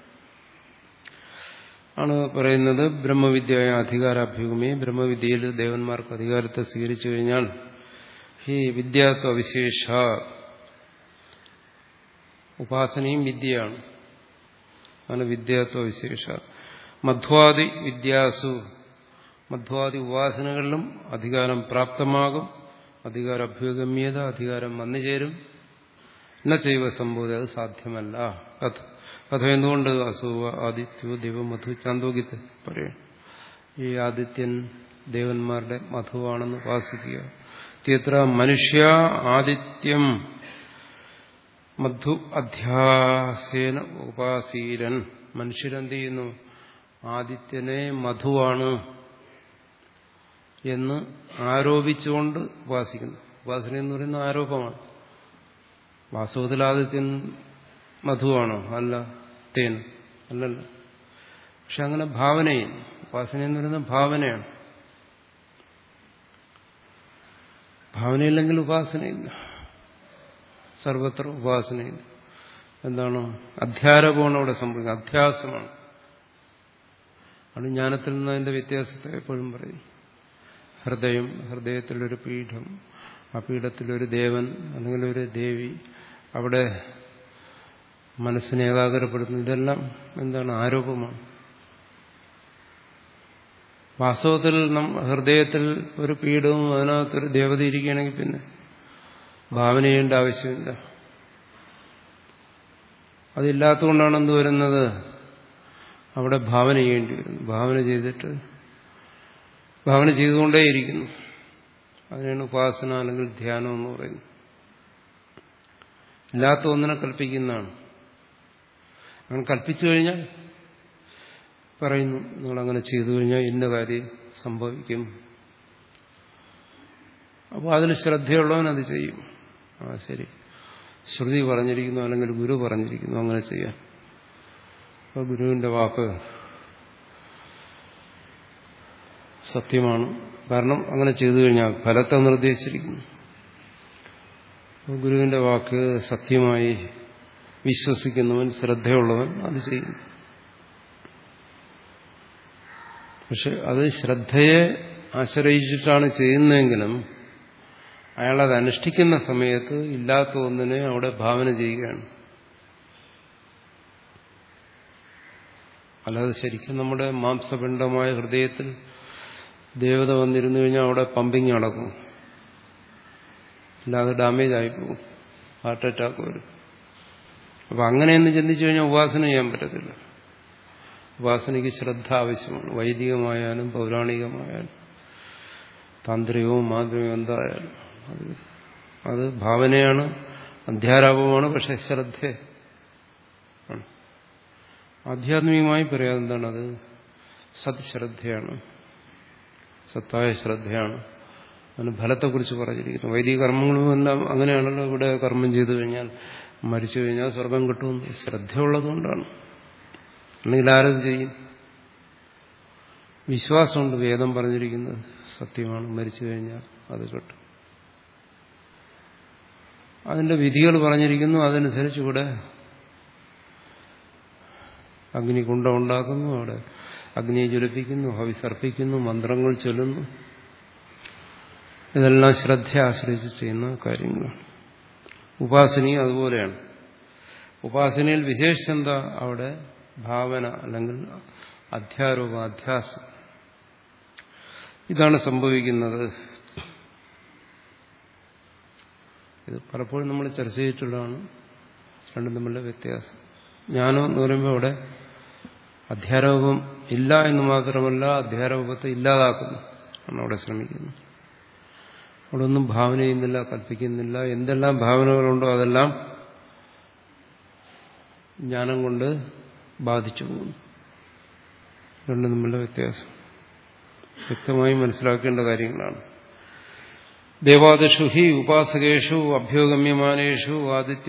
ആണ് പറയുന്നത് ബ്രഹ്മവിദ്യയായ അധികാരാഭ്യൂഗമേ ബ്രഹ്മവിദ്യയിൽ ദേവന്മാർക്ക് അധികാരത്തെ സ്വീകരിച്ചു കഴിഞ്ഞാൽ ഈ വിദ്യാത്വ വിശേഷ ഉപാസനയും വിദ്യയാണ് ആണ് വിദ്യാത്വ വിശേഷ മധ്വാദി വിദ്യാസു മധ്വാദി ഉപാസനകളിലും അധികാരം പ്രാപ്തമാകും അധികാര അഭ്യുഗമ്യത അധികാരം വന്നു ചേരും എന്ന ചെയ്വ സംഭവം അത് സാധ്യമല്ല കഥ കഥ എന്തുകൊണ്ട് അസുവ ആദിത്യോ ദൈവമധു ചാന്തോഗ്യത്തെ പറയും ഈ ആദിത്യൻ ദേവന്മാരുടെ മധുവാണെന്ന് ഉപാസിക്കുക ഇത്യത്ര മനുഷ്യ ആദിത്യം മധു അധ്യാസേന ഉപാസീരൻ മനുഷ്യരെന്ത് ചെയ്യുന്നു ആദിത്യനെ മധുവാണ് എന്ന് ആരോപിച്ചുകൊണ്ട് ഉപാസിക്കുന്നു ഉപാസന എന്ന് പറയുന്ന ആരോപമാണ് വാസ്തവത്തിൽ ആദിത്യൻ മധുവാണോ അല്ല തേൻ അല്ലല്ല പക്ഷെ അങ്ങനെ ഭാവനയും ഉപാസന എന്ന് പറയുന്ന ഭാവനയാണ് ഭാവനയില്ലെങ്കിൽ ഉപാസനയില്ല സർവത്ര ഉപാസനയില്ല എന്താണ് അധ്യാരോപമാണ് അവിടെ സംഭവിക്കുന്നത് അധ്യാസമാണ് അത് ജ്ഞാനത്തിൽ നിന്ന് അതിന്റെ വ്യത്യാസത്തെ എപ്പോഴും പറയും ഹൃദയം ഹൃദയത്തിലൊരു പീഠം ആ പീഠത്തിലൊരു ദേവൻ അല്ലെങ്കിൽ ഒരു ദേവി അവിടെ മനസ്സിനെ ഏകാഗ്രപ്പെടുത്തുന്നു ഇതെല്ലാം എന്താണ് ആരോപമാണ് വാസ്തവത്തിൽ നം ഹൃദയത്തിൽ ഒരു പീഠവും അതിനകത്തൊരു ദേവത ഇരിക്കുകയാണെങ്കിൽ പിന്നെ ഭാവന ചെയ്യേണ്ട ആവശ്യമില്ല അതില്ലാത്തതുകൊണ്ടാണ് എന്ത് വരുന്നത് അവിടെ ഭാവന ചെയ്യേണ്ടി വരുന്നു ഭാവന ചെയ്തിട്ട് ഭാവന ചെയ്തുകൊണ്ടേയിരിക്കുന്നു അതിനാണ് ഉപാസന അല്ലെങ്കിൽ ധ്യാനം എന്ന് പറയുന്നത് ഇല്ലാത്ത ഒന്നിനെ കൽപ്പിക്കുന്നതാണ് അങ്ങനെ കൽപ്പിച്ചു കഴിഞ്ഞാൽ പറയുന്നു നിങ്ങളങ്ങനെ ചെയ്തു കഴിഞ്ഞാൽ ഇന്ന കാര്യം സംഭവിക്കും അപ്പോൾ അതിൽ ശ്രദ്ധയുള്ളവൻ അത് ചെയ്യും ആ ശരി ശ്രുതി പറഞ്ഞിരിക്കുന്നു അല്ലെങ്കിൽ ഗുരു പറഞ്ഞിരിക്കുന്നു അങ്ങനെ ചെയ്യാൻ അപ്പോൾ ഗുരുവിന്റെ വാക്ക് സത്യമാണ് കാരണം അങ്ങനെ ചെയ്തു കഴിഞ്ഞാൽ ഫലത്തെ നിർദ്ദേശിച്ചിരിക്കുന്നു ഗുരുവിന്റെ വാക്ക് സത്യമായി വിശ്വസിക്കുന്നവൻ ശ്രദ്ധയുള്ളവൻ അത് ചെയ്യുന്നു പക്ഷെ അത് ശ്രദ്ധയെ ആശ്രയിച്ചിട്ടാണ് ചെയ്യുന്നതെങ്കിലും അയാൾ അത് അനുഷ്ഠിക്കുന്ന സമയത്ത് ഇല്ലാത്ത ഒന്നിനെ അവിടെ ഭാവന ചെയ്യുകയാണ് അല്ലാതെ ശരിക്കും നമ്മുടെ മാംസപിണ്ഡമായ ഹൃദയത്തിൽ ദേവത വന്നിരുന്നു കഴിഞ്ഞാൽ അവിടെ പമ്പിങ് നടക്കും അല്ലാതെ ഡാമേജ് ആയിപ്പോകും ഹാർട്ട് അറ്റാക്ക് വരും അപ്പൊ അങ്ങനെയെന്ന് ചിന്തിച്ചു കഴിഞ്ഞാൽ ഉപാസന ചെയ്യാൻ പറ്റത്തില്ല ഉപാസനയ്ക്ക് ശ്രദ്ധ ആവശ്യമാണ് വൈദികമായാലും പൗരാണികമായാലും താന്ത്രികവും മാന്ത്രികവും എന്തായാലും അത് അത് ഭാവനയാണ് അധ്യാരോപമാണ് പക്ഷെ ശ്രദ്ധ ആധ്യാത്മികമായി പറയാം എന്താണ് അത് സത്ശ്രദ്ധയാണ് സത്തായ ശ്രദ്ധയാണ് അതിന് ഫലത്തെക്കുറിച്ച് പറഞ്ഞിരിക്കുന്നു വൈദിക കർമ്മങ്ങളും എല്ലാം അങ്ങനെയാണല്ലോ ഇവിടെ കർമ്മം ചെയ്തു കഴിഞ്ഞാൽ മരിച്ചു കഴിഞ്ഞാൽ സ്വർഗം കിട്ടുമെന്ന് ശ്രദ്ധയുള്ളതുകൊണ്ടാണ് അല്ലെങ്കിൽ ആരത് ചെയ്യും വിശ്വാസമുണ്ട് വേദം പറഞ്ഞിരിക്കുന്നത് സത്യമാണ് മരിച്ചു കഴിഞ്ഞാൽ അത് കിട്ടും അതിന്റെ വിധികൾ പറഞ്ഞിരിക്കുന്നു അതനുസരിച്ച് ഇവിടെ അഗ്നി കുണ്ട ഉണ്ടാക്കുന്നു അവിടെ അഗ്നിയെ ജ്വലിപ്പിക്കുന്നു ഹവിസർപ്പിക്കുന്നു മന്ത്രങ്ങൾ ചൊല്ലുന്നു ഇതെല്ലാം ശ്രദ്ധ ആശ്രയിച്ച് ചെയ്യുന്ന കാര്യങ്ങളാണ് ഉപാസനയും അതുപോലെയാണ് ഉപാസനയിൽ വിശേഷിച്ച് എന്താ അവിടെ ഭാവന അല്ലെങ്കിൽ അധ്യാരോപ അധ്യാസം ഇതാണ് സംഭവിക്കുന്നത് ഇത് പലപ്പോഴും നമ്മൾ ചർച്ച ചെയ്തിട്ടുള്ളതാണ് രണ്ടും തമ്മിലുള്ള വ്യത്യാസം ജ്ഞാനം എന്ന് പറയുമ്പോൾ അവിടെ അധ്യാരോപം ഇല്ല എന്ന് മാത്രമല്ല അധ്യാരോപത്തെ ഇല്ലാതാക്കുന്നു ആണ് അവിടെ ശ്രമിക്കുന്നത് അവിടെ ഒന്നും ഭാവന ചെയ്യുന്നില്ല കൽപ്പിക്കുന്നില്ല എന്തെല്ലാം ഭാവനകളുണ്ടോ അതെല്ലാം ജ്ഞാനം കൊണ്ട് ബാധിച്ചു പോകുന്നു രണ്ടും തമ്മിലുള്ള വ്യത്യാസം വ്യക്തമായി മനസ്സിലാക്കേണ്ട കാര്യങ്ങളാണ് ദേവാദിഷു ഹി ഉപാസകേഷു അഭ്യോഗമ്യമാനേഷു ആദിത്യ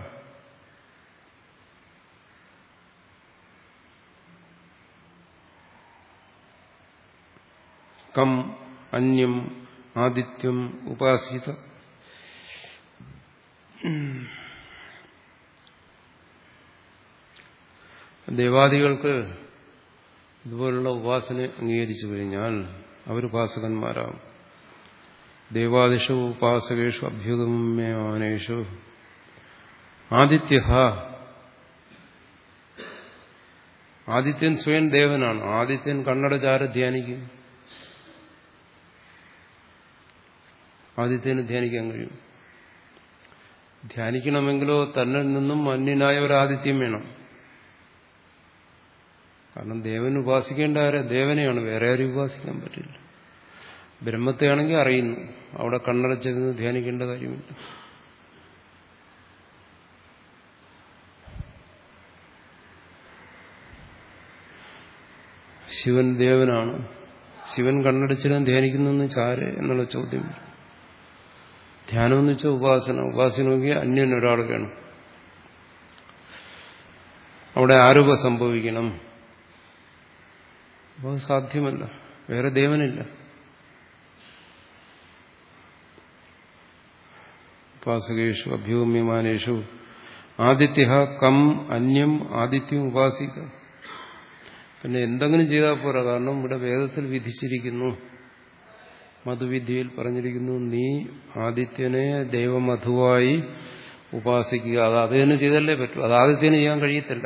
കം അന്യം ആദിത്യം ഉപാസിത ദേവാദികൾക്ക് ഇതുപോലുള്ള ഉപാസന അംഗീകരിച്ചു കഴിഞ്ഞാൽ അവർ ഉപാസകന്മാരാകും ദേവാദിഷു ഉപാസകേഷു അഭ്യുഗമ്യമാനേഷു ആദിത്യ ആദിത്യൻ സ്വയം ദേവനാണ് ആദിത്യൻ കണ്ണടചാര ധ്യാനിക്കും ആദിത്യന് ധ്യാനിക്കാൻ കഴിയും ധ്യാനിക്കണമെങ്കിലോ തന്നിൽ നിന്നും അന്യനായ ഒരു ആദിത്യം വേണം കാരണം ദേവൻ ഉപാസിക്കേണ്ട ആരെ ദേവനെയാണ് വേറെ ആരും ഉപാസിക്കാൻ പറ്റില്ല ബ്രഹ്മത്തെയാണെങ്കിൽ അറിയുന്നു അവിടെ കണ്ണടച്ചിരുന്ന് ധ്യാനിക്കേണ്ട കാര്യമില്ല ശിവൻ ദേവനാണ് ശിവൻ കണ്ണടച്ചിടാൻ ധ്യാനിക്കുന്നു ചാര് എന്നുള്ള ചോദ്യം ധ്യാനം എന്ന് വെച്ചാൽ ഉപാസന ഉപാസനയ്ക്ക് അന്യൻ ഒരാൾ വേണം അവിടെ ആരൂപ സംഭവിക്കണം അപ്പോൾ സാധ്യമല്ല വേറെ ദേവനില്ല ഉപാസകേഷു അഭ്യൂമ്യമാനേഷു ആദിത്യ കം അന്യം ആദിത്യം ഉപാസിക്ക പിന്നെ എന്തെങ്കിലും ചെയ്താൽ പോരാ കാരണം ഇവിടെ വേദത്തിൽ വിധിച്ചിരിക്കുന്നു മധുവിദ്യയിൽ പറഞ്ഞിരിക്കുന്നു നീ ആദിത്യനെ ദൈവമധുവായി ഉപാസിക്കുക അത് അത് തന്നെ ചെയ്തല്ലേ പറ്റൂ അത് ആദിത്യന് ചെയ്യാൻ കഴിയത്തില്ല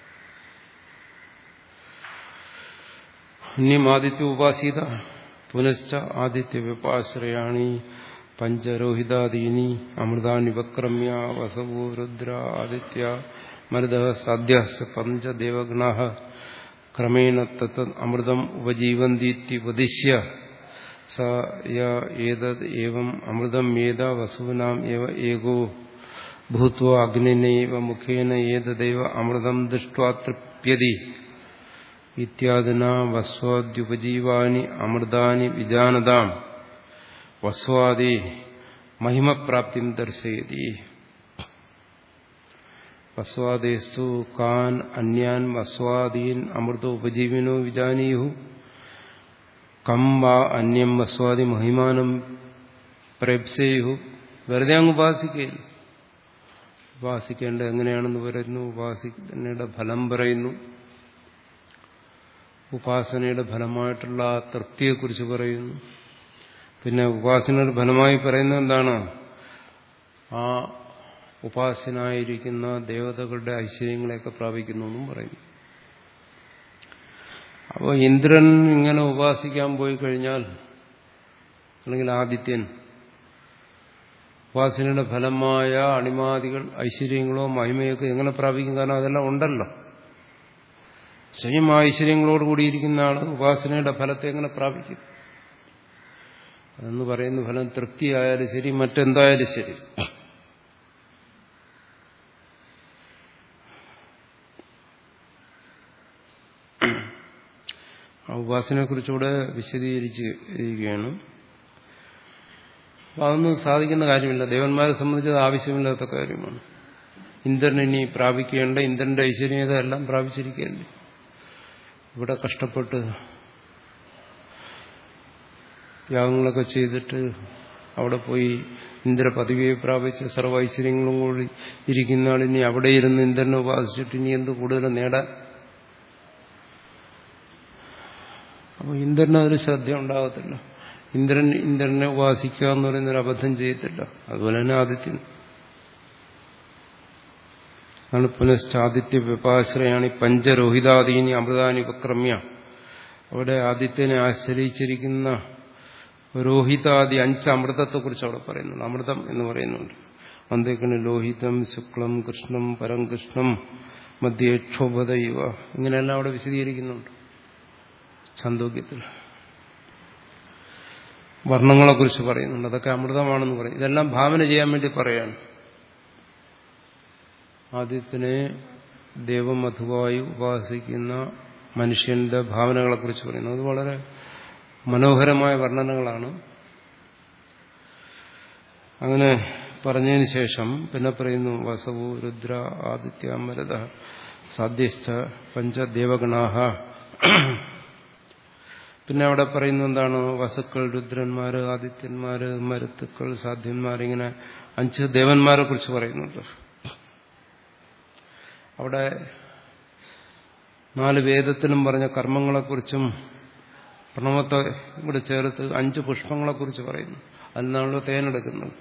അന്യം ആദിത്യ ഉപാസിത പുനശ്ച ആദിത്യ വ്യപാശ്രയാണി പഞ്ചരോഹിതാദീനി അമൃതാനി വക്രമ്യ വസവോ രുദ്ര ആദിത്യ മരുത സദ്യ പഞ്ചദേവഗണ ക്രമേണ തത് അമൃതം ഉപജീവന്തിവദിശ്യ സ ഏതത് ഏവം അമൃതം ഏത വസൂനാം ഏവ ഏകോ ഭൂത്വ അഗ്നിനൈവ മുഖേന ഏതദൈവ അമൃതം ദൃഷ്ട്വാ തൃപ്യതി ഇത്യാദിന വസ്വാദ്യുപജീവാനി അമൃതാനി വിജാനതാം വസ്വാദി മഹിമപ്രാപ്തി ദർശയതി വസ്വാദേസ്തു കാൻ അന്യാൻ വസ്വാദീൻ അമൃത ഉപജീവിനോ വിജാനീയു കം വാ അന്യം വസ്വാദി മഹിമാനം പ്രേപ്സേയു വെറുതെ അങ്ങ് ഉപാസിക്കുകയില്ല ഉപാസിക്കേണ്ടത് എങ്ങനെയാണെന്ന് പറയുന്നു ഉപാസിക്കേണ്ട ഫലം പറയുന്നു ഉപാസനയുടെ ഫലമായിട്ടുള്ള ആ തൃപ്തിയെക്കുറിച്ച് പറയുന്നു പിന്നെ ഉപാസനയുടെ ഫലമായി പറയുന്നത് എന്താണ് ആ ഉപാസനായിരിക്കുന്ന ദേവതകളുടെ ഐശ്വര്യങ്ങളെയൊക്കെ പ്രാപിക്കുന്നു എന്നും പറയുന്നു അപ്പോൾ ഇന്ദ്രൻ ഇങ്ങനെ ഉപാസിക്കാൻ പോയി കഴിഞ്ഞാൽ അല്ലെങ്കിൽ ആദിത്യൻ ഉപാസനയുടെ ഫലമായ അണിമാദികൾ ഐശ്വര്യങ്ങളോ മഹിമയൊക്കെ എങ്ങനെ പ്രാപിക്കും കാരണം അതെല്ലാം ഉണ്ടല്ലോ സ്വയം ആ ഐശ്വര്യങ്ങളോട് കൂടിയിരിക്കുന്ന ആൾ ഉപാസനയുടെ ഫലത്തെ എങ്ങനെ പ്രാപിക്കും അതെന്ന് പറയുന്ന ഫലം തൃപ്തിയായാലും ശരി മറ്റെന്തായാലും ശരി ആ ഉപാസനയെ കുറിച്ചുകൂടെ വിശദീകരിച്ച് ഇരിക്കുകയാണ് അപ്പൊ അതൊന്നും സാധിക്കുന്ന കാര്യമില്ല ദേവന്മാരെ സംബന്ധിച്ചത് ആവശ്യമില്ലാത്ത കാര്യമാണ് ഇന്ദ്രൻ ഇനി പ്രാപിക്കേണ്ട ഇന്ദ്രന്റെ ഐശ്വര്യത എല്ലാം പ്രാപിച്ചിരിക്കുകയല്ലേ ഇവിടെ കഷ്ടപ്പെട്ട് യാഗങ്ങളൊക്കെ ചെയ്തിട്ട് അവിടെ പോയി ഇന്ദ്ര പദവിയെ പ്രാപിച്ച് സർവ്വ ഐശ്വര്യങ്ങളും കൂടി ഇരിക്കുന്ന ആൾ ഇനി അവിടെ ഇരുന്ന് ഇന്ദ്രനെ ഉപാസിച്ചിട്ട് ഇനി എന്ത് കൂടുതൽ നേടാൻ അപ്പോൾ ഇന്ദ്രന് ഒരു ശ്രദ്ധ ഉണ്ടാകത്തില്ല ഇന്ദ്രൻ ഇന്ദ്രനെ ഉപാസിക്കുക എന്ന് പറയുന്നൊരു അബദ്ധം ചെയ്യത്തില്ല അതുപോലെ തന്നെ ആദിത്യൻ അതാണ് പുനശ്ചാദിത്യ വ്യപാശ്രയാണ് ഈ പഞ്ചരോഹിതാദീനി അമൃതാനി ഉപക്രമ്യ അവിടെ ആദിത്യനെ ആശ്രയിച്ചിരിക്കുന്ന രോഹിതാദി അഞ്ച് അമൃതത്തെക്കുറിച്ച് അവിടെ പറയുന്നുണ്ട് അമൃതം എന്ന് പറയുന്നുണ്ട് അന്തേക്കണ് ലോഹിതം ശുക്ലം കൃഷ്ണം പരം കൃഷ്ണം മധ്യേ ക്ഷോഭത ഇവ ഇങ്ങനെയെല്ലാം അവിടെ വിശദീകരിക്കുന്നുണ്ട് ഛാന്തോക്യത്തിൽ വർണ്ണങ്ങളെക്കുറിച്ച് പറയുന്നുണ്ട് അതൊക്കെ അമൃതമാണെന്ന് പറയും ഇതെല്ലാം ഭാവന ചെയ്യാൻ വേണ്ടി പറയാണ് ആദ്യത്തിനെ ദേവമധുവായി ഉപാസിക്കുന്ന മനുഷ്യന്റെ ഭാവനകളെക്കുറിച്ച് പറയുന്നു അത് വളരെ മനോഹരമായ വർണ്ണനകളാണ് അങ്ങനെ പറഞ്ഞതിന് ശേഷം പിന്നെ പറയുന്നു വസവു രുദ്ര ആദിത്യ മരത സാധ്യസ്ഥ പഞ്ചദേവഗണാഹ പിന്നെ അവിടെ പറയുന്നത് എന്താണ് വസുക്കൾ രുദ്രന്മാര് ആദിത്യന്മാര് മരുത്തുക്കൾ സാധ്യന്മാർ ഇങ്ങനെ അഞ്ച് ദേവന്മാരെ കുറിച്ച് പറയുന്നുണ്ട് അവിടെ നാല് വേദത്തിലും പറഞ്ഞ കർമ്മങ്ങളെക്കുറിച്ചും പ്രണവത്തെ കൂടെ ചേർത്ത് അഞ്ച് പുഷ്പങ്ങളെക്കുറിച്ച് പറയുന്നു അതിനാണല്ലോ തേനെടുക്കുന്നത്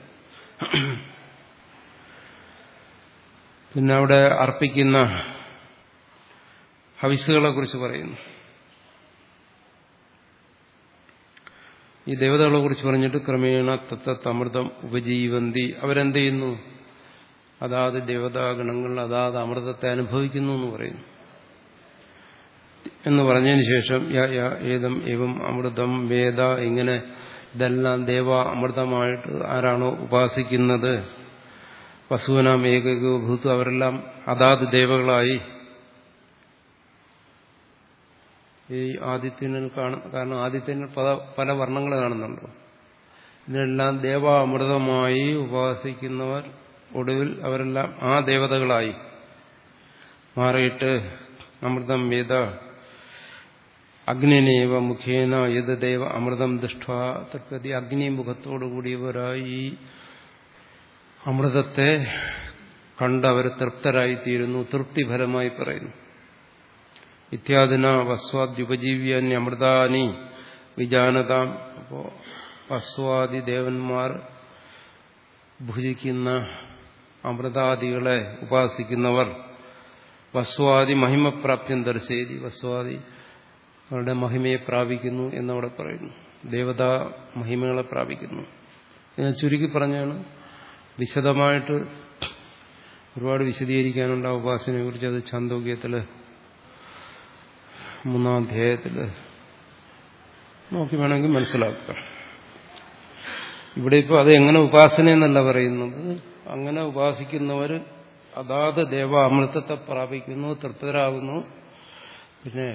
പിന്നെ അവിടെ അർപ്പിക്കുന്ന ഹവിസുകളെ കുറിച്ച് പറയുന്നു ഈ ദേവതകളെ കുറിച്ച് പറഞ്ഞിട്ട് ക്രമേണ തത്തമൃതം ഉപജീവന്തി അവരെന്ത് ചെയ്യുന്നു അതാത് ദേവതാഗണങ്ങൾ അതാത് അമൃതത്തെ അനുഭവിക്കുന്നു എന്ന് പറയുന്നു എന്ന് പറഞ്ഞതിന് ശേഷം ഏതം ഏവം അമൃതം വേദ ഇങ്ങനെ ഇതെല്ലാം ദേവ അമൃതമായിട്ട് ആരാണോ ഉപാസിക്കുന്നത് വസുവനാം ഏകൈകോ ഭൂത്തു അവരെല്ലാം അതാത് ദേവകളായി ഈ ആദിത്യനിൽ കാണും കാരണം ആദിത്യനിൽ പല പല വർണ്ണങ്ങൾ കാണുന്നുണ്ടോ ഇതിനെല്ലാം ദേവ അമൃതമായി ഉപാസിക്കുന്നവർ ഒടുവിൽ അവരെല്ലാം ആ ദേവതകളായി മാറിയിട്ട് അമൃതം വേദ അഗ്നിനേവ മുഖേന യഥദേവ അമൃതം ദുഷ്ട തൃപ്തി അഗ്നി മുഖത്തോടുകൂടിയവരായി ഈ അമൃതത്തെ കണ്ടവർ തൃപ്തരായിത്തീരുന്നു തൃപ്തിഫലമായി പറയുന്നു ഇത്യാദിന വസ്വാദ്യുപജീവ്യാന്യ അമൃതാനി വിജാനതാം അപ്പോ വസ്വാദി ദേവന്മാർ ഭുജിക്കുന്ന അമൃതാദികളെ ഉപാസിക്കുന്നവർ വസ്വാദി മഹിമപ്രാപ്യം ദർശേതി വസ്വാദി അവരുടെ മഹിമയെ പ്രാപിക്കുന്നു എന്നവിടെ പറയുന്നു ദേവതാ മഹിമകളെ പ്രാപിക്കുന്നു ഞാൻ ചുരുക്കി പറഞ്ഞാണ് വിശദമായിട്ട് ഒരുപാട് വിശദീകരിക്കാനുണ്ട് ആ ഉപാസനയെ കുറിച്ച് അത് ചാന്തോക്യത്തില് മൂന്നാം അധ്യായത്തില് നോക്കി വേണമെങ്കിൽ മനസ്സിലാക്കുക ഇവിടെ ഇപ്പോൾ അത് എങ്ങനെ ഉപാസന എന്നല്ല പറയുന്നത് അങ്ങനെ ഉപാസിക്കുന്നവർ അതാത് ദേവ അമൃതത്തെ പ്രാപിക്കുന്നു തൃപ്തരാകുന്നു പിന്നെ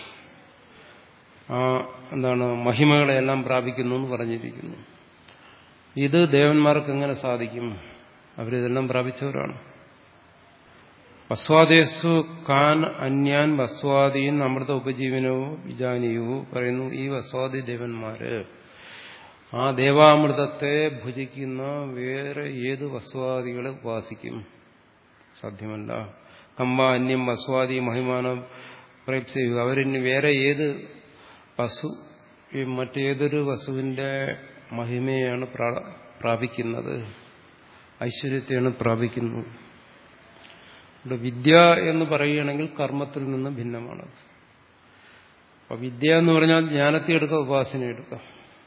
ആ എന്താണ് മഹിമകളെല്ലാം പ്രാപിക്കുന്നു എന്ന് പറഞ്ഞിരിക്കുന്നു ഇത് ദേവന്മാർക്ക് എങ്ങനെ സാധിക്കും അവരിതെല്ലാം പ്രാപിച്ചവരാണ് വസ്വാദേസു കാൻ അന്യാൻ വസ്വാദീൻ അമൃത ഉപജീവനോ വിജാനിയോ പറയുന്നു ഈ വസ്വാദി ദേവന്മാര് ആ ദേവാമൃതത്തെ ഭുജിക്കുന്ന വേറെ ഏത് വസ്വാദികളെ ഉപാസിക്കും സാധ്യമല്ല കമ്പ അന്യം വസ്വാദി മഹിമാനം പ്രേപ്സിക്കുക അവരിന് വേറെ ഏത് വസു ഈ മറ്റേതൊരു വസുവിന്റെ മഹിമയാണ് പ്രാപിക്കുന്നത് ഐശ്വര്യത്തെയാണ് പ്രാപിക്കുന്നത് ഇവിടെ വിദ്യ എന്ന് പറയുകയാണെങ്കിൽ കർമ്മത്തിൽ നിന്ന് ഭിന്നമാണത് അപ്പൊ വിദ്യ എന്ന് പറഞ്ഞാൽ ജ്ഞാനത്തെ എടുക്കാം ഉപാസന എടുക്കാം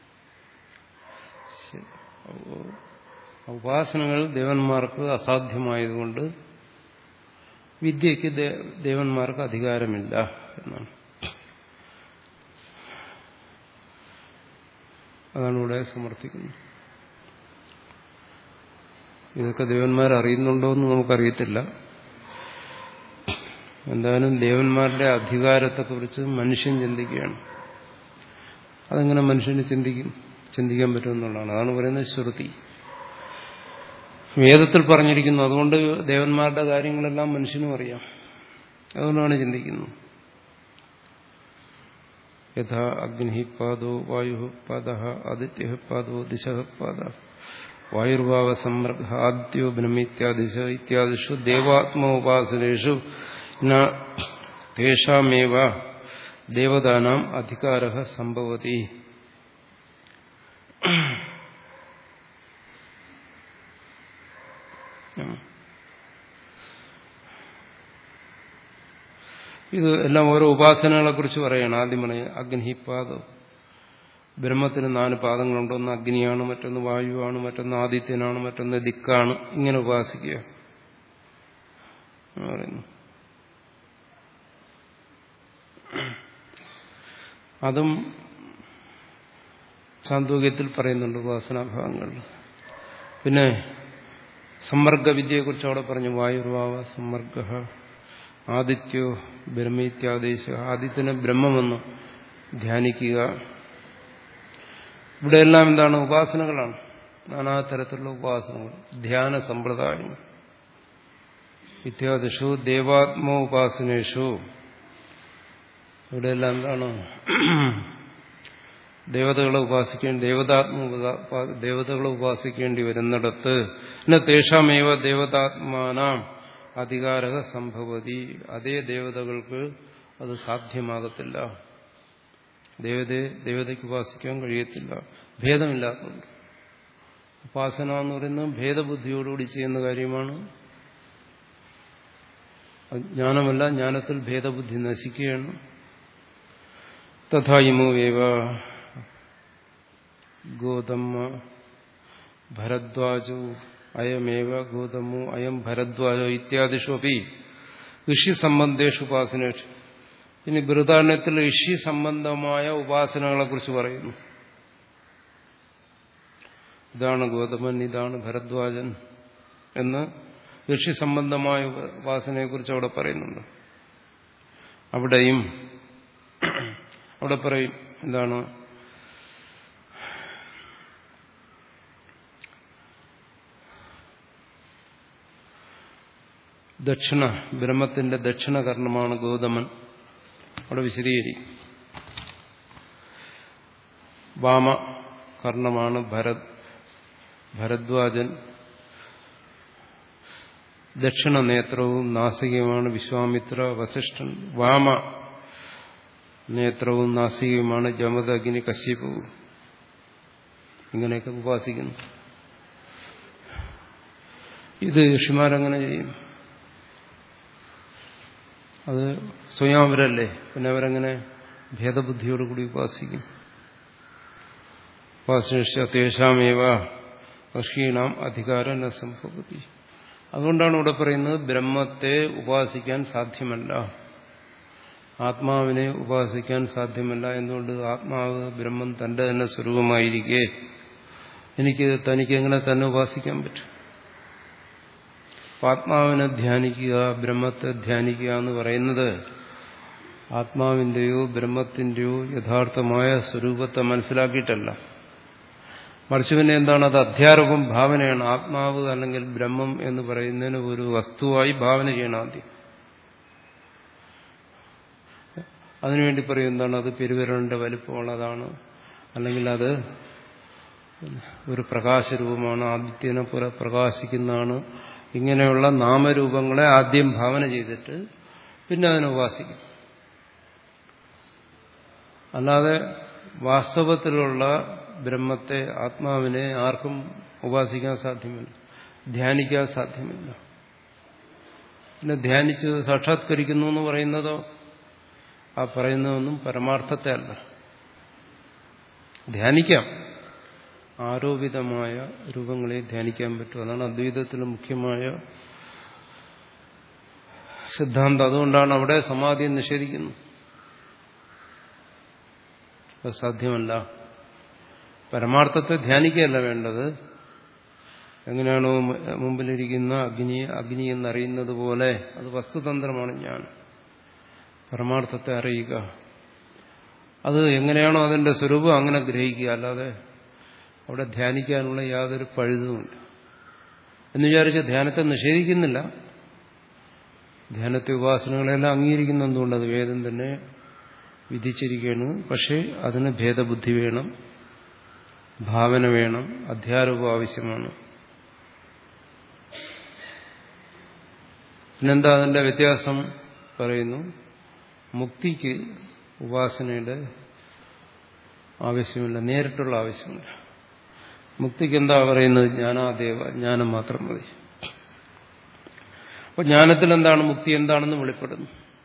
ഉപാസനകൾ ദേവന്മാർക്ക് അസാധ്യമായതുകൊണ്ട് വിദ്യയ്ക്ക് ദേവന്മാർക്ക് അധികാരമില്ല എന്നാണ് അതാണ് ഇവിടെ സമർത്ഥിക്കുന്നത് ഇതൊക്കെ ദേവന്മാർ അറിയുന്നുണ്ടോ എന്ന് നമുക്കറിയത്തില്ല എന്തായാലും ദേവന്മാരുടെ അധികാരത്തെക്കുറിച്ച് മനുഷ്യൻ ചിന്തിക്കുകയാണ് അതെങ്ങനെ മനുഷ്യന് ചിന്തിക്കും ചിന്തിക്കാൻ പറ്റുമെന്നുള്ളതാണ് അതാണ് പറയുന്നത് ശ്രുതി വേദത്തിൽ പറഞ്ഞിരിക്കുന്നു അതുകൊണ്ട് ദേവന്മാരുടെ കാര്യങ്ങളെല്ലാം മനുഷ്യനും അറിയാം അതുകൊണ്ടാണ് ചിന്തിക്കുന്നത് യഥാ അഗ്നി പാദോ വായു പാദ ആദിത്യ പാദോ ദിശ പാദ വായുർഭാവ സമ്മർഗ ആദ്യോ ബ്രഹ്മിത്യാദിശ ഇത്യാദിഷു ദേവാത്മോപാസനേഷു തേഷാമേവ ദേവതാനാം അധികാര സംഭവതി ഇത് എല്ലാം ഓരോ ഉപാസനകളെ കുറിച്ച് പറയണം ആദ്യം പറയും അഗ്നിപാദം ബ്രഹ്മത്തിന് നാല് പാദങ്ങളുണ്ട് ഒന്ന് അഗ്നിയാണ് മറ്റൊന്ന് വായുവാണ് മറ്റൊന്ന് ആദിത്യനാണ് മറ്റൊന്ന് ദിക്കാണ് ഇങ്ങനെ ഉപാസിക്കുക പറയുന്നു അതും ചാന്തോക്യത്തിൽ പറയുന്നുണ്ട് ഉപാസനാഭാഗങ്ങളിൽ പിന്നെ സമ്മർഗ വിദ്യയെക്കുറിച്ച് അവിടെ പറഞ്ഞു വായുർവാവ സമ്മർഗ ആദിത്യോ ബ്രഹ്മീത്യാദേശ ആദിത്യനെ ബ്രഹ്മമെന്ന് ധ്യാനിക്കുക ഇവിടെയെല്ലാം എന്താണ് ഉപാസനകളാണ് നാനാ തരത്തിലുള്ള ഉപാസനകൾ ധ്യാന സമ്പ്രദായം ഇത്യാദിഷു ദേവാത്മ ഉപാസനേഷു ഇവിടെയെല്ലാം എന്താണ് ദേവതകളെ ഉപാസിക്കേണ്ടി ദേവതാത്മ ദേവതകളെ ഉപാസിക്കേണ്ടി വരുന്നിടത്ത് പിന്നെ തേഷാമേവ ദേവതാത്മാനാം അധികാരക സംഭവതി അതേ ദേവതകൾക്ക് അത് സാധ്യമാകത്തില്ല ദേവതയെ ദേവതയ്ക്ക് ഉപാസിക്കാൻ കഴിയത്തില്ല ഭേദമില്ലാത്തതുണ്ട് ഉപാസന എന്ന് പറയുന്നത് ഭേദബുദ്ധിയോടുകൂടി ചെയ്യുന്ന കാര്യമാണ് ജ്ഞാനമല്ല ജ്ഞാനത്തിൽ ഭേദബുദ്ധി നശിക്കുകയാണ് തഥായിമോവേവ ഗോതമ്മ ഭരദ്വാജോ അയമേവ ഗോതമോ അയം ഭരദ്വാജോ ഇത്യാദിഷു അപ്പി ഋഷി സംബന്ധേഷു ഉപാസനേഷു ഇനി ബൃതാരണ്യത്തിൽ ഋഷി സംബന്ധമായ ഉപാസനകളെ കുറിച്ച് പറയുന്നു ഇതാണ് ഗോതമൻ ഇതാണ് ഭരദ്വാജൻ എന്ന് ഋഷി സംബന്ധമായ ഉപാസനയെക്കുറിച്ച് അവിടെ പറയുന്നുണ്ട് അവിടെയും അവിടെ പറയും എന്താണ് ദക്ഷിണ ബ്രഹ്മത്തിന്റെ ദക്ഷിണ കർണമാണ് ഗൗതമൻ അവിടെ വിശദീകരിക്കും വാമ കർണമാണ് ഭരത് ഭരദ്വാജൻ ദക്ഷിണ നേത്രവും നാസികയുമാണ് വിശ്വാമിത്ര വസിഷ്ഠൻ വാമ നേത്രവും നാസികയുമാണ് ജമത അഗ്നി കശ്യപവും ഇങ്ങനെയൊക്കെ ഉപാസിക്കുന്നു ഇത് ഋഷിമാരങ്ങനെ ചെയ്യും അത് സ്വയം അവരല്ലേ പിന്നെ അവരെങ്ങനെ ഭേദബുദ്ധിയോടുകൂടി ഉപാസിക്കും ഉപാസിനിഷ്ഠ തേഷാമേവ ഋഷീണാം അധികാരം ന സംഭവതി അതുകൊണ്ടാണ് ഇവിടെ പറയുന്നത് ബ്രഹ്മത്തെ ഉപാസിക്കാൻ സാധ്യമല്ല ആത്മാവിനെ ഉപാസിക്കാൻ സാധ്യമല്ല എന്തുകൊണ്ട് ആത്മാവ് ബ്രഹ്മം തന്റെ തന്നെ സ്വരൂപമായിരിക്കെ എനിക്ക് തനിക്ക് എങ്ങനെ തന്നെ ഉപാസിക്കാൻ പറ്റും ആത്മാവിനെ ധ്യാനിക്കുക ബ്രഹ്മത്തെ ധ്യാനിക്കുക എന്ന് പറയുന്നത് ആത്മാവിന്റെയോ ബ്രഹ്മത്തിന്റെയോ യഥാർത്ഥമായ സ്വരൂപത്തെ മനസ്സിലാക്കിയിട്ടല്ല മറിച്ച് പിന്നെ എന്താണ് അത് അധ്യാരോപം ഭാവനയാണ് ആത്മാവ് അല്ലെങ്കിൽ ബ്രഹ്മം എന്ന് പറയുന്നതിന് ഒരു വസ്തുവായി ഭാവന ചെയ്യണം ആദ്യം അതിനുവേണ്ടി പറയും എന്താണ് അത് പെരുവിരലിന്റെ വലിപ്പമുള്ളതാണ് അല്ലെങ്കിൽ അത് ഒരു പ്രകാശരൂപമാണ് ആദിത്യനെ പോലെ പ്രകാശിക്കുന്നതാണ് ഇങ്ങനെയുള്ള നാമരൂപങ്ങളെ ആദ്യം ഭാവന ചെയ്തിട്ട് പിന്നെ അതിനെ ഉപാസിക്കും അല്ലാതെ വാസ്തവത്തിലുള്ള ബ്രഹ്മത്തെ ആത്മാവിനെ ആർക്കും ഉപാസിക്കാൻ സാധ്യമല്ല ധ്യാനിക്കാൻ സാധ്യമല്ല പിന്നെ ധ്യാനിച്ച് സാക്ഷാത്കരിക്കുന്നു എന്ന് പറയുന്നതോ ആ പറയുന്നതൊന്നും പരമാർത്ഥത്തെ അല്ല ധ്യാനിക്കാം ആരോപിതമായ രൂപങ്ങളെ ധ്യാനിക്കാൻ പറ്റും അതാണ് അദ്വൈതത്തിലെ മുഖ്യമായ സിദ്ധാന്തം അതുകൊണ്ടാണ് അവിടെ സമാധി നിഷേധിക്കുന്നത് അത് സാധ്യമല്ല പരമാർത്ഥത്തെ ധ്യാനിക്കുകയല്ല വേണ്ടത് എങ്ങനെയാണോ മുമ്പിലിരിക്കുന്ന അഗ്നിയെ അഗ്നി എന്നറിയുന്നത് പോലെ അത് വസ്തുതന്ത്രമാണ് ഞാൻ പരമാർത്ഥത്തെ അറിയുക അത് എങ്ങനെയാണോ അതിന്റെ സ്വരൂപം അങ്ങനെ ഗ്രഹിക്കുക അല്ലാതെ അവിടെ ധ്യാനിക്കാനുള്ള യാതൊരു പഴുതുമില്ല എന്ന് വിചാരിച്ച് ധ്യാനത്തെ നിഷേധിക്കുന്നില്ല ധ്യാനത്തെ ഉപാസനകളെല്ലാം അംഗീകരിക്കുന്ന എന്തുകൊണ്ട് അത് വേദം തന്നെ വിധിച്ചിരിക്കുകയാണ് പക്ഷേ അതിന് ഭേദബുദ്ധി വേണം ഭാവന വേണം അധ്യാരോപം ആവശ്യമാണ് പിന്നെന്താ അതിന്റെ വ്യത്യാസം പറയുന്നു മുക്തിക്ക് ഉപാസനയുടെ ആവശ്യമില്ല നേരിട്ടുള്ള ആവശ്യമില്ല മുക്തിക്ക് എന്താ പറയുന്നത് ജ്ഞാനാദേവ ജ്ഞാനം മാത്രം മതി അപ്പൊ ജ്ഞാനത്തിൽ എന്താണ് മുക്തി എന്താണെന്ന് വെളിപ്പെടുന്നു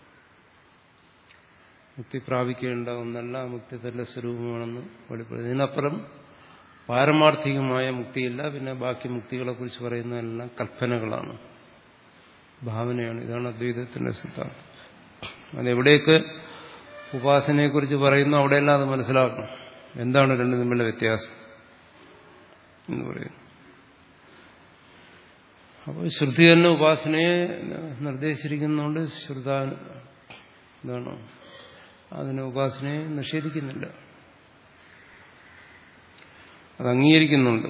മുക്തി പ്രാപിക്കേണ്ട ഒന്നല്ല മുക്തി തന്നെ സ്വരൂപമാണെന്ന് വെളിപ്പെടുന്നു ഇതിനപ്പുറം പാരമാർത്ഥികമായ മുക്തിയില്ല പിന്നെ ബാക്കി മുക്തികളെ കുറിച്ച് പറയുന്നതെല്ലാം കൽപ്പനകളാണ് ഭാവനയാണ് ഇതാണ് അദ്വൈതത്തിന്റെ സിദ്ധാന്തം അതെവിടെയൊക്കെ ഉപാസനയെക്കുറിച്ച് പറയുന്നു അവിടെയെല്ലാം അത് മനസ്സിലാക്കണം എന്താണ് രണ്ടും തമ്മിലുള്ള വ്യത്യാസം എന്ന് പറയുന്നു അപ്പോൾ ശ്രുതി തന്നെ ഉപാസനയെ നിർദ്ദേശിച്ചിരിക്കുന്നതുകൊണ്ട് ശ്രുത എന്താണ് അതിന് ഉപാസനയെ നിഷേധിക്കുന്നില്ല അത് അംഗീകരിക്കുന്നുണ്ട്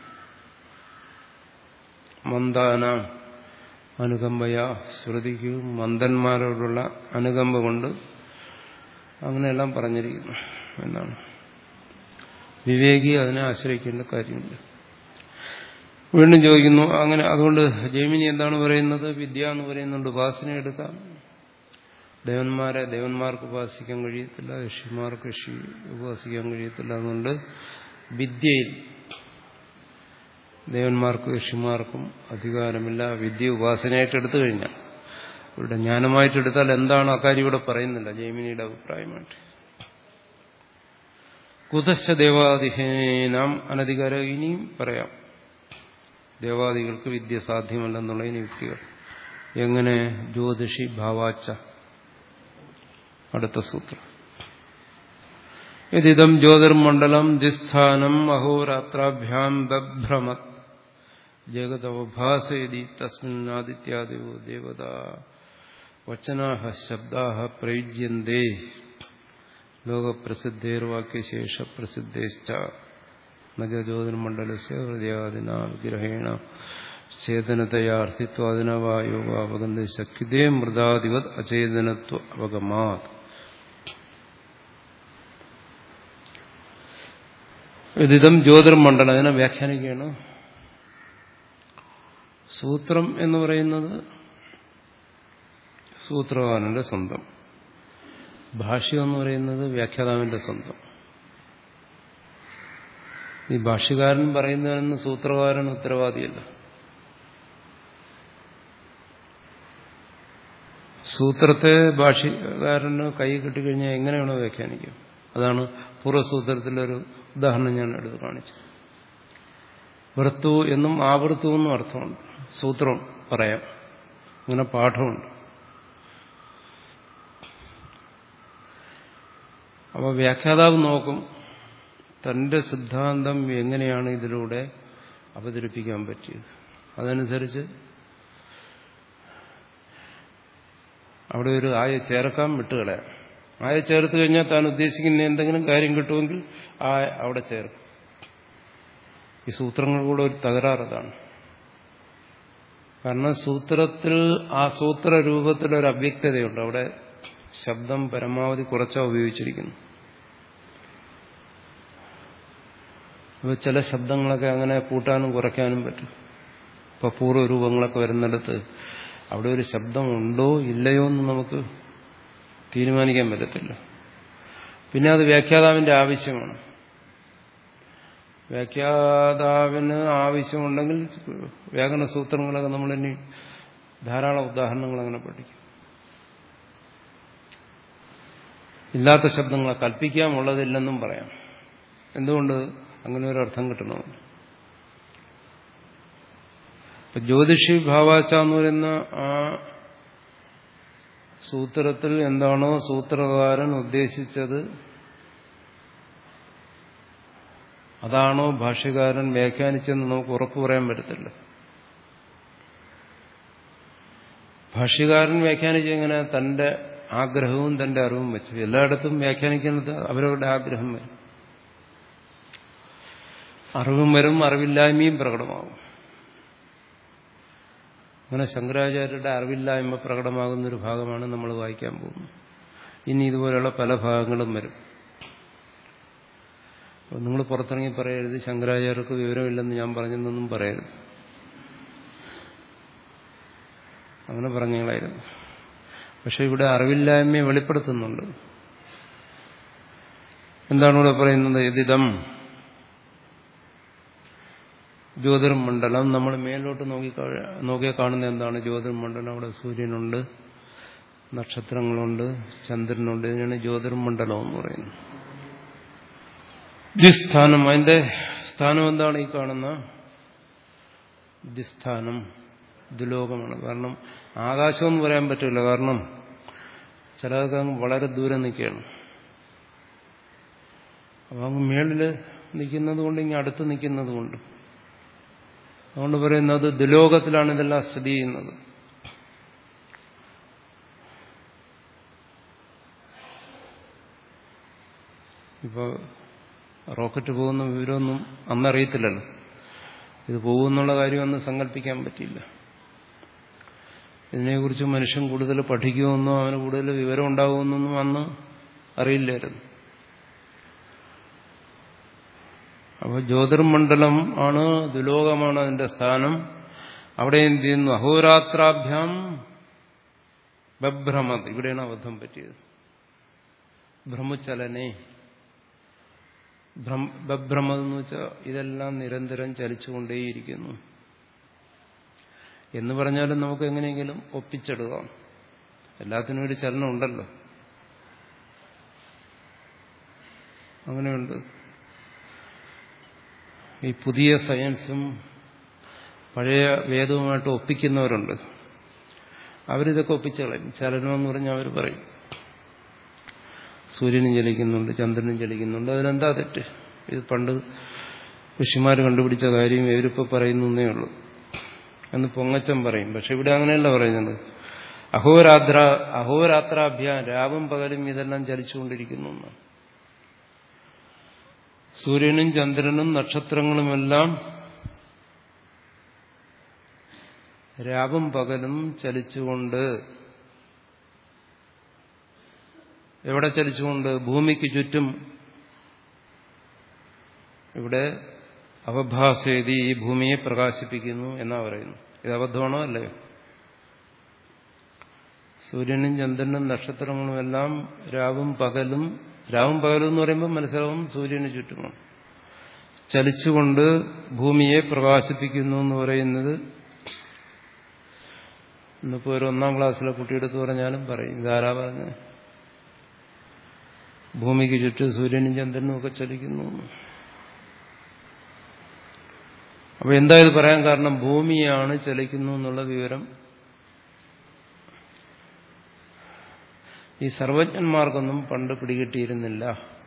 മന്ദാന അനുകമ്പയ ശ്രുതിക്ക് മന്ദന്മാരോടുള്ള അനുകമ്പ കൊണ്ട് അങ്ങനെയെല്ലാം പറഞ്ഞിരിക്കുന്നു എന്നാണ് വിവേകി അതിനെ ആശ്രയിക്കേണ്ട കാര്യമില്ല വീണ്ടും ചോദിക്കുന്നു അങ്ങനെ അതുകൊണ്ട് ജൈമിനി എന്താണ് പറയുന്നത് വിദ്യ എന്ന് പറയുന്നുണ്ട് ഉപാസന എടുക്കാം ദേവന്മാരെ ദേവന്മാർക്ക് ഉപാസിക്കാൻ കഴിയത്തില്ല ഋഷിമാർക്ക് ഋഷി ഉപാസിക്കാൻ കഴിയത്തില്ല അതുകൊണ്ട് വിദ്യയിൽ ദേവന്മാർക്കും ഋഷിമാർക്കും അധികാരമില്ല വിദ്യ ഉപാസനയായിട്ട് എടുത്തു കഴിഞ്ഞാൽ ഇവിടെ ജ്ഞാനമായിട്ട് എടുത്താൽ എന്താണ് അക്കാര്യം ഇവിടെ പറയുന്നില്ല ജൈമിനിയുടെ അഭിപ്രായമായിട്ട് കുതശ്ച ദേവാദിഹേനാം അനധികാര ഇനിയും പറയാം ദേവാദികൾക്ക് വിദ്യ സാധ്യമല്ലെന്നുള്ളതിന് യുക്തികൾ എങ്ങനെ ജ്യോതിഷി ഭാവാച്ച അടുത്ത സൂത്രം യതിദം ജ്യോതിർമണ്ഡലം ജിസ്ഥാനം അഹോരാത്രാഭ്യാം ബഭ്രമത് ജഗതവഭാസയതി തസ്മിന്നാദിത്യാദിവോ ദേവത വചനാഹ ശബ്ദാഹ പ്രയുജ്യന്തേ ലോകപ്രസിദ്ധേർവാക്യശേഷ പ്രസിദ്ധേശ്ച നജ ജ്യോതിർമണ്ഡലസ്യ ഹൃദയാദിന വിഗ്രഹേണ ചേതനതയാ അർത്ഥിത്വാദിന വാ യോഗാവഗന്ധ ശക്തിതേ മൃദാധിപത് അചേതനത്വ അവഗമാത് ഇതിതം ജ്യോതിർമണ്ഡലം അതിനെ വ്യാഖ്യാനിക്കുകയാണ് സൂത്രം എന്ന് പറയുന്നത് സൂത്രകാരന്റെ സ്വന്തം ഭാഷ്യം എന്ന് പറയുന്നത് വ്യാഖ്യാതാവിന്റെ സ്വന്തം ഈ ഭാഷ്യകാരൻ പറയുന്നതിന് സൂത്രകാരൻ ഉത്തരവാദിയല്ല സൂത്രത്തെ ഭാഷ്യകാരന് കൈ കിട്ടിക്കഴിഞ്ഞാൽ എങ്ങനെയാണോ വ്യാഖ്യാനിക്കും അതാണ് പൂർവ്വസൂത്രത്തിലൊരു ഉദാഹരണം ഞാൻ എടുത്ത് കാണിച്ചു വൃത്തു എന്നും ആവൃത്തു എന്നും അർത്ഥമുണ്ട് സൂത്രം പറയാം അങ്ങനെ പാഠമുണ്ട് അപ്പോൾ വ്യാഖ്യാതാവ് നോക്കും തന്റെ സിദ്ധാന്തം എങ്ങനെയാണ് ഇതിലൂടെ അവതരിപ്പിക്കാൻ പറ്റിയത് അതനുസരിച്ച് അവിടെ ഒരു ആയ ചേർക്കാൻ വിട്ടുകളയാം ആയ ചേർത്ത് കഴിഞ്ഞാൽ താൻ ഉദ്ദേശിക്കുന്ന എന്തെങ്കിലും കാര്യം കിട്ടുമെങ്കിൽ ആ അവിടെ ചേർക്കും ഈ സൂത്രങ്ങൾക്കൂടെ ഒരു തകരാറതാണ് കാരണം സൂത്രത്തിൽ ആ സൂത്ര രൂപത്തിൽ ഒരു അവ്യക്തതയുണ്ട് അവിടെ ശബ്ദം പരമാവധി കുറച്ചാ ഉപയോഗിച്ചിരിക്കുന്നു അപ്പോൾ ചില ശബ്ദങ്ങളൊക്കെ അങ്ങനെ കൂട്ടാനും കുറയ്ക്കാനും പറ്റും ഇപ്പൊ പൂർവ്വരൂപങ്ങളൊക്കെ വരുന്നിടത്ത് അവിടെ ഒരു ശബ്ദം ഉണ്ടോ ഇല്ലയോ എന്ന് നമുക്ക് തീരുമാനിക്കാൻ പറ്റത്തില്ല പിന്നെ അത് വ്യാഖ്യാതാവിന്റെ ആവശ്യമാണ് വ്യാഖ്യാതാവിന് ആവശ്യമുണ്ടെങ്കിൽ വ്യാകരണ സൂത്രങ്ങളൊക്കെ നമ്മളിനി ധാരാളം ഉദാഹരണങ്ങൾ അങ്ങനെ പഠിക്കും ഇല്ലാത്ത ശബ്ദങ്ങളെ കൽപ്പിക്കാമുള്ളതില്ലെന്നും പറയാം എന്തുകൊണ്ട് അങ്ങനെ ഒരു അർത്ഥം കിട്ടണമെന്ന് ഇപ്പൊ ജ്യോതിഷി ഭാവാച്ച എന്ന് പറയുന്ന ആ സൂത്രത്തിൽ എന്താണോ സൂത്രകാരൻ ഉദ്ദേശിച്ചത് അതാണോ ഭാഷ്യകാരൻ വ്യാഖ്യാനിച്ചെന്ന് നമുക്ക് ഉറപ്പു പറയാൻ പറ്റത്തില്ല ഭാഷ്യകാരൻ വ്യാഖ്യാനിച്ച എങ്ങനെ തന്റെ ആഗ്രഹവും തന്റെ അറിവും വെച്ച് എല്ലായിടത്തും വ്യാഖ്യാനിക്കുന്നത് അവരവരുടെ ആഗ്രഹം വരും അറിവും വരും അറിവില്ലായ്മയും പ്രകടമാകും അങ്ങനെ ശങ്കരാചാര്യരുടെ അറിവില്ലായ്മ പ്രകടമാകുന്ന ഒരു ഭാഗമാണ് നമ്മൾ വായിക്കാൻ പോകുന്നത് ഇനി ഇതുപോലെയുള്ള പല ഭാഗങ്ങളും വരും അപ്പോൾ നിങ്ങൾ പുറത്തിറങ്ങി പറയരുത് ശങ്കരാചാര്യർക്ക് വിവരമില്ലെന്ന് ഞാൻ പറഞ്ഞെന്നൊന്നും പറയരുത് അങ്ങനെ പറഞ്ഞങ്ങളായിരുന്നു പക്ഷെ ഇവിടെ അറിവില്ലായ്മയെ വെളിപ്പെടുത്തുന്നുണ്ട് എന്താണ് ഇവിടെ പറയുന്നത് യതിദം ജ്യോതിർമണ്ഡലം നമ്മൾ മേലോട്ട് നോക്കി നോക്കിയാൽ കാണുന്ന എന്താണ് ജ്യോതിർമണ്ഡലം അവിടെ സൂര്യനുണ്ട് നക്ഷത്രങ്ങളുണ്ട് ചന്ദ്രനുണ്ട് ഇതിനാണ് ജ്യോതിർമണ്ഡലം എന്ന് പറയുന്നത് ദ്വിസ്ഥാനം അതിന്റെ സ്ഥാനം എന്താണ് ഈ കാണുന്ന ദ്വിസ്ഥാനം ദ്വിലോകമാണ് കാരണം ആകാശം എന്ന് പറയാൻ പറ്റില്ല കാരണം ചിലതൊക്കെ അങ്ങ് വളരെ ദൂരെ നിൽക്കുകയാണ് അപ്പം അങ്ങ് മേളിൽ നിൽക്കുന്നത് കൊണ്ട് ഇങ്ങനെ അടുത്ത് നിൽക്കുന്നത് കൊണ്ട് അതുകൊണ്ട് പറയുന്നത് ദുലോകത്തിലാണ് ഇതെല്ലാം സ്ഥിതി ചെയ്യുന്നത് ഇപ്പോൾ റോക്കറ്റ് പോകുന്ന വിവരമൊന്നും അന്നറിയത്തില്ലല്ലോ ഇത് പോകുമെന്നുള്ള കാര്യം അന്ന് സങ്കല്പിക്കാൻ പറ്റില്ല ഇതിനെക്കുറിച്ച് മനുഷ്യൻ കൂടുതൽ പഠിക്കുമെന്നോ അവന് കൂടുതൽ വിവരം ഉണ്ടാകുമെന്നൊന്നും അന്ന് അറിയില്ലായിരുന്നു അപ്പോൾ ജ്യോതിർമണ്ഡലം ആണ് ദുലോകമാണ് അതിന്റെ സ്ഥാനം അവിടെ എന്ത് ചെയ്യുന്നു അഹോരാത്രാഭ്യാം ബഭ്രമത് ഇവിടെയാണ് അബദ്ധം പറ്റിയത് ഭ്രമചലനെ ബഭ്രമത് എന്ന് വെച്ചാൽ ഇതെല്ലാം നിരന്തരം ചലിച്ചുകൊണ്ടേയിരിക്കുന്നു എന്ന് പറഞ്ഞാലും നമുക്ക് എങ്ങനെയെങ്കിലും ഒപ്പിച്ചെടുക്കാം എല്ലാത്തിനും ഒരു ചലനം ഉണ്ടല്ലോ അങ്ങനെയുണ്ട് ഈ പുതിയ സയൻസും പഴയ വേദവുമായിട്ട് ഒപ്പിക്കുന്നവരുണ്ട് അവരിതൊക്കെ ഒപ്പിച്ചുകളയും ചലനം എന്ന് പറഞ്ഞാൽ അവർ പറയും സൂര്യനും ചലിക്കുന്നുണ്ട് ചന്ദ്രനും ചലിക്കുന്നുണ്ട് അതിലെന്താ തെറ്റ് ഇത് പണ്ട് ഋഷിമാർ കണ്ടുപിടിച്ച കാര്യം ഇവരിപ്പോൾ പറയുന്നേ ഉള്ളൂ എന്ന് പൊങ്ങച്ചം പറയും പക്ഷെ ഇവിടെ അങ്ങനെയല്ല പറയുന്നത് അഹോരാത്ര അഹോരാത്രാഭ്യാം രാവും പകലും ഇതെല്ലാം ചലിച്ചുകൊണ്ടിരിക്കുന്നു എന്നാണ് സൂര്യനും ചന്ദ്രനും നക്ഷത്രങ്ങളുമെല്ലാം രാവും പകലും ചലിച്ചുകൊണ്ട് എവിടെ ചലിച്ചുകൊണ്ട് ഭൂമിക്ക് ചുറ്റും ഇവിടെ അവഭാസേതി ഈ ഭൂമിയെ പ്രകാശിപ്പിക്കുന്നു എന്നാ പറയുന്നു ഇത് അബദ്ധമാണോ അല്ലയോ സൂര്യനും ചന്ദ്രനും നക്ഷത്രങ്ങളും എല്ലാം രാവും പകലും രാവും പകലും എന്ന് പറയുമ്പോൾ മനസ്സിലാവും സൂര്യന് ചുറ്റുമാണ് ചലിച്ചുകൊണ്ട് ഭൂമിയെ പ്രകാശിപ്പിക്കുന്നു എന്ന് പറയുന്നത് ഇന്നിപ്പോ ഒരു ഒന്നാം ക്ലാസ്സിലെ കുട്ടിയെടുത്ത് പറഞ്ഞാലും പറയും ഇതാരാ പറഞ്ഞത് ഭൂമിക്ക് ചുറ്റും സൂര്യനും ചന്ദ്രനും ഒക്കെ ചലിക്കുന്നു അപ്പൊ എന്താ ഇത് പറയാൻ കാരണം ഭൂമിയാണ് ചലിക്കുന്നു എന്നുള്ള വിവരം ഈ സർവജ്ഞന്മാർക്കൊന്നും പണ്ട് പിടികിട്ടിയിരുന്നില്ല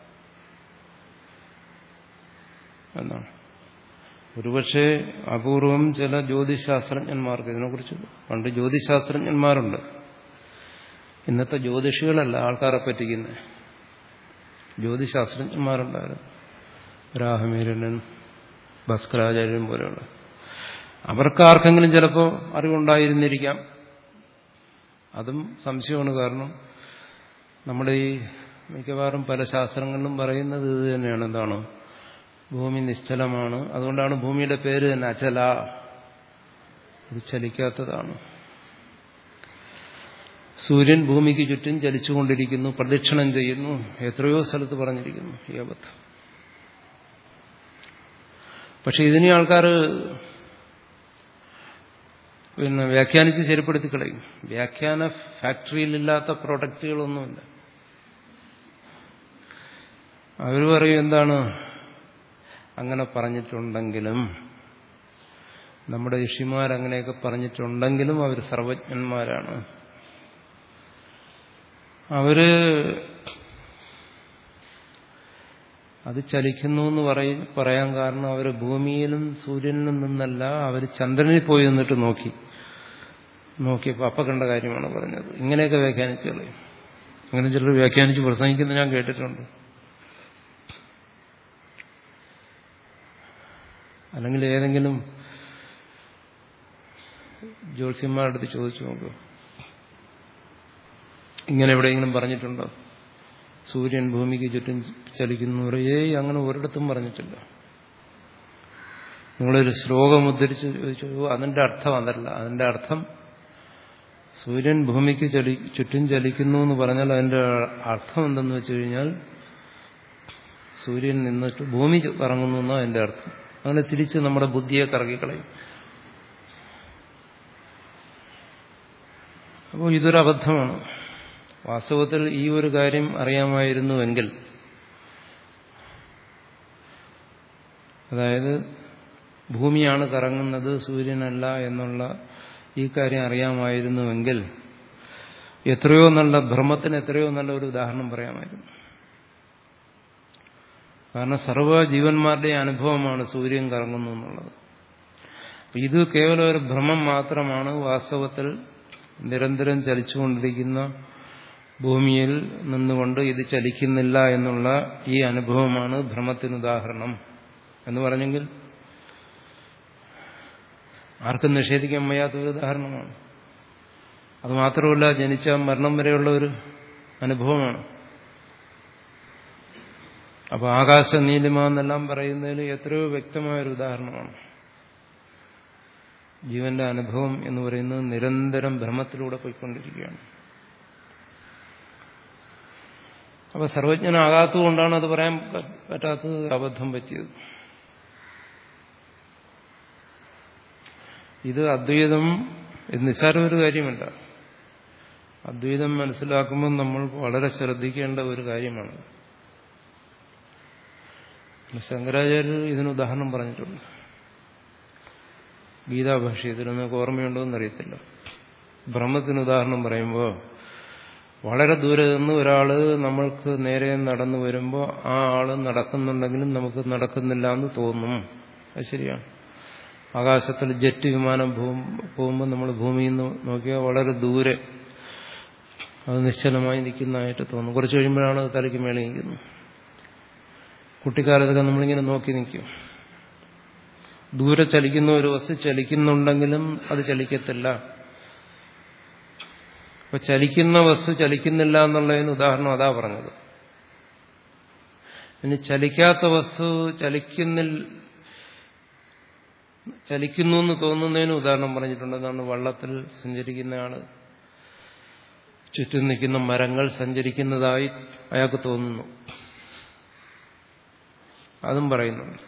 എന്നാണ് ഒരുപക്ഷെ അപൂർവം ചില ജ്യോതിശാസ്ത്രജ്ഞന്മാർക്ക് ഇതിനെക്കുറിച്ച് പണ്ട് ജ്യോതിശാസ്ത്രജ്ഞന്മാരുണ്ട് ഇന്നത്തെ ജ്യോതിഷികളല്ല ആൾക്കാരെ പറ്റിക്കുന്നത് ജ്യോതിശാസ്ത്രജ്ഞന്മാരുണ്ടായിരുന്നു രാഹമീരനൻ ഭാസ്കരാചാര്യൻ പോലെയുള്ള അവർക്ക് ആർക്കെങ്കിലും ചിലപ്പോൾ അറിവുണ്ടായിരുന്നിരിക്കാം അതും സംശയമാണ് കാരണം നമ്മുടെ ഈ മിക്കവാറും പല ശാസ്ത്രങ്ങളിലും പറയുന്നത് ഇത് തന്നെയാണ് എന്താണ് ഭൂമി നിശ്ചലമാണ് അതുകൊണ്ടാണ് ഭൂമിയുടെ പേര് തന്നെ അചല ഇത് ചലിക്കാത്തതാണ് സൂര്യൻ ഭൂമിക്ക് ചുറ്റും ചലിച്ചുകൊണ്ടിരിക്കുന്നു പ്രദക്ഷിണം ചെയ്യുന്നു എത്രയോ സ്ഥലത്ത് പറഞ്ഞിരിക്കുന്നു ഈ അബദ്ധം പക്ഷെ ഇതിനെ ആൾക്കാർ പിന്നെ വ്യാഖ്യാനിച്ച് ശരിപ്പെടുത്തി കളയും വ്യാഖ്യാന ഫാക്ടറിയിലില്ലാത്ത പ്രോഡക്റ്റുകളൊന്നുമില്ല അവർ പറയും എന്താണ് അങ്ങനെ പറഞ്ഞിട്ടുണ്ടെങ്കിലും നമ്മുടെ ഋഷിമാർ അങ്ങനെയൊക്കെ പറഞ്ഞിട്ടുണ്ടെങ്കിലും അവർ സർവജ്ഞന്മാരാണ് അവര് അത് ചലിക്കുന്നു എന്ന് പറയും പറയാൻ കാരണം അവർ ഭൂമിയിലും സൂര്യനിലും നിന്നല്ല അവർ ചന്ദ്രനിൽ പോയി നിന്നിട്ട് നോക്കി നോക്കിയപ്പോൾ അപ്പ കണ്ട കാര്യമാണ് പറഞ്ഞത് ഇങ്ങനെയൊക്കെ വ്യാഖ്യാനിച്ചു കളയും അങ്ങനെ ചിലർ വ്യാഖ്യാനിച്ച് പ്രസംഗിക്കുന്നത് ഞാൻ കേട്ടിട്ടുണ്ട് അല്ലെങ്കിൽ ഏതെങ്കിലും ജ്യോത്സ്യന്മാരുടെ അടുത്ത് ചോദിച്ചു നോക്കൂ ഇങ്ങനെ എവിടെയെങ്കിലും പറഞ്ഞിട്ടുണ്ടോ സൂര്യൻ ഭൂമിക്ക് ചുറ്റും ചലിക്കുന്നു ഏയ് അങ്ങനെ ഒരിടത്തും പറഞ്ഞിട്ടില്ല നിങ്ങളൊരു ശ്ലോകം ഉദ്ധരിച്ച് ചോദിച്ചു അതിന്റെ അർത്ഥം അതല്ല അതിന്റെ അർത്ഥം സൂര്യൻ ഭൂമിക്ക് ചലി ചുറ്റും ചലിക്കുന്നു എന്ന് പറഞ്ഞാൽ അതിന്റെ അർത്ഥം എന്തെന്ന് വെച്ച് കഴിഞ്ഞാൽ സൂര്യൻ നിന്നിട്ട് ഭൂമി കറങ്ങുന്നു എന്നാണ് അതിന്റെ അർത്ഥം അങ്ങനെ തിരിച്ച് നമ്മുടെ ബുദ്ധിയെ കറക്കിക്കളയും അപ്പോൾ ഇതൊരു അബദ്ധമാണ് വാസ്തവത്തിൽ ഈ ഒരു കാര്യം അറിയാമായിരുന്നുവെങ്കിൽ അതായത് ഭൂമിയാണ് കറങ്ങുന്നത് സൂര്യനല്ല എന്നുള്ള ഈ കാര്യം അറിയാമായിരുന്നുവെങ്കിൽ എത്രയോ നല്ല ഭ്രമത്തിന് എത്രയോ നല്ല ഒരു ഉദാഹരണം പറയാമായിരുന്നു കാരണം സർവ്വ ജീവന്മാരുടെ അനുഭവമാണ് സൂര്യൻ കറങ്ങുന്നു എന്നുള്ളത് ഇത് കേവലം ഒരു ഭ്രമം മാത്രമാണ് വാസ്തവത്തിൽ നിരന്തരം ചലിച്ചുകൊണ്ടിരിക്കുന്ന ഭൂമിയിൽ നിന്നുകൊണ്ട് ഇത് ചലിക്കുന്നില്ല എന്നുള്ള ഈ അനുഭവമാണ് ഭ്രമത്തിന് ഉദാഹരണം എന്ന് പറഞ്ഞെങ്കിൽ ആർക്കും നിഷേധിക്കാൻ വയ്യാത്ത ഒരു ഉദാഹരണമാണ് അത് മാത്രമല്ല ജനിച്ച മരണം വരെയുള്ള ഒരു അനുഭവമാണ് അപ്പൊ ആകാശ നീലിമ എന്നെല്ലാം പറയുന്നതിന് എത്രയോ വ്യക്തമായൊരു ഉദാഹരണമാണ് ജീവന്റെ അനുഭവം എന്ന് പറയുന്നത് നിരന്തരം ഭ്രമത്തിലൂടെ പോയിക്കൊണ്ടിരിക്കുകയാണ് അപ്പൊ സർവജ്ഞനാകാത്തതുകൊണ്ടാണ് അത് പറയാൻ പറ്റാത്തത് അബദ്ധം പറ്റിയത് ഇത് അദ്വൈതം ഇത് നിസ്സാര ഒരു കാര്യമല്ല അദ്വൈതം മനസ്സിലാക്കുമ്പോൾ നമ്മൾ വളരെ ശ്രദ്ധിക്കേണ്ട ഒരു കാര്യമാണ് ശങ്കരാചാര്യർ ഇതിന് ഉദാഹരണം പറഞ്ഞിട്ടുണ്ട് ഗീതാഭാഷ്യത്തിൽ നിങ്ങൾക്ക് ഓർമ്മയുണ്ടോ എന്നറിയത്തില്ല ബ്രഹ്മത്തിന് ഉദാഹരണം പറയുമ്പോൾ വളരെ ദൂരെ നിന്ന് ഒരാൾ നമ്മൾക്ക് നേരെ നടന്നു വരുമ്പോൾ ആ ആള് നടക്കുന്നുണ്ടെങ്കിലും നമുക്ക് നടക്കുന്നില്ല എന്ന് തോന്നും അത് ശരിയാണ് ആകാശത്തിൽ ജെറ്റ് വിമാനം പോകുമ്പോൾ നമ്മൾ ഭൂമിയിൽ നിന്ന് നോക്കിയാൽ വളരെ ദൂരെ അത് നിശ്ചലമായി നിൽക്കുന്നതായിട്ട് തോന്നും കുറച്ച് കഴിയുമ്പോഴാണ് അത് തലയ്ക്ക് മേളിൽ നിൽക്കുന്നത് കുട്ടിക്കാലത്തൊക്കെ നമ്മളിങ്ങനെ നോക്കി നിൽക്കും ദൂരെ ചലിക്കുന്ന ഒരു വസ്തു ചലിക്കുന്നുണ്ടെങ്കിലും അത് ചലിക്കത്തില്ല അപ്പൊ ചലിക്കുന്ന വസ്തു ചലിക്കുന്നില്ല എന്നുള്ളതിന് ഉദാഹരണം അതാ പറഞ്ഞത് ഇനി ചലിക്കാത്ത വസ്തു ചലിക്കുന്നിൽ ചലിക്കുന്നു എന്ന് തോന്നുന്നതിന് ഉദാഹരണം പറഞ്ഞിട്ടുണ്ട് എന്താണ് വള്ളത്തിൽ സഞ്ചരിക്കുന്ന ആള് ചുറ്റും നിൽക്കുന്ന മരങ്ങൾ സഞ്ചരിക്കുന്നതായി അയാൾക്ക് തോന്നുന്നു അതും പറയുന്നുണ്ട്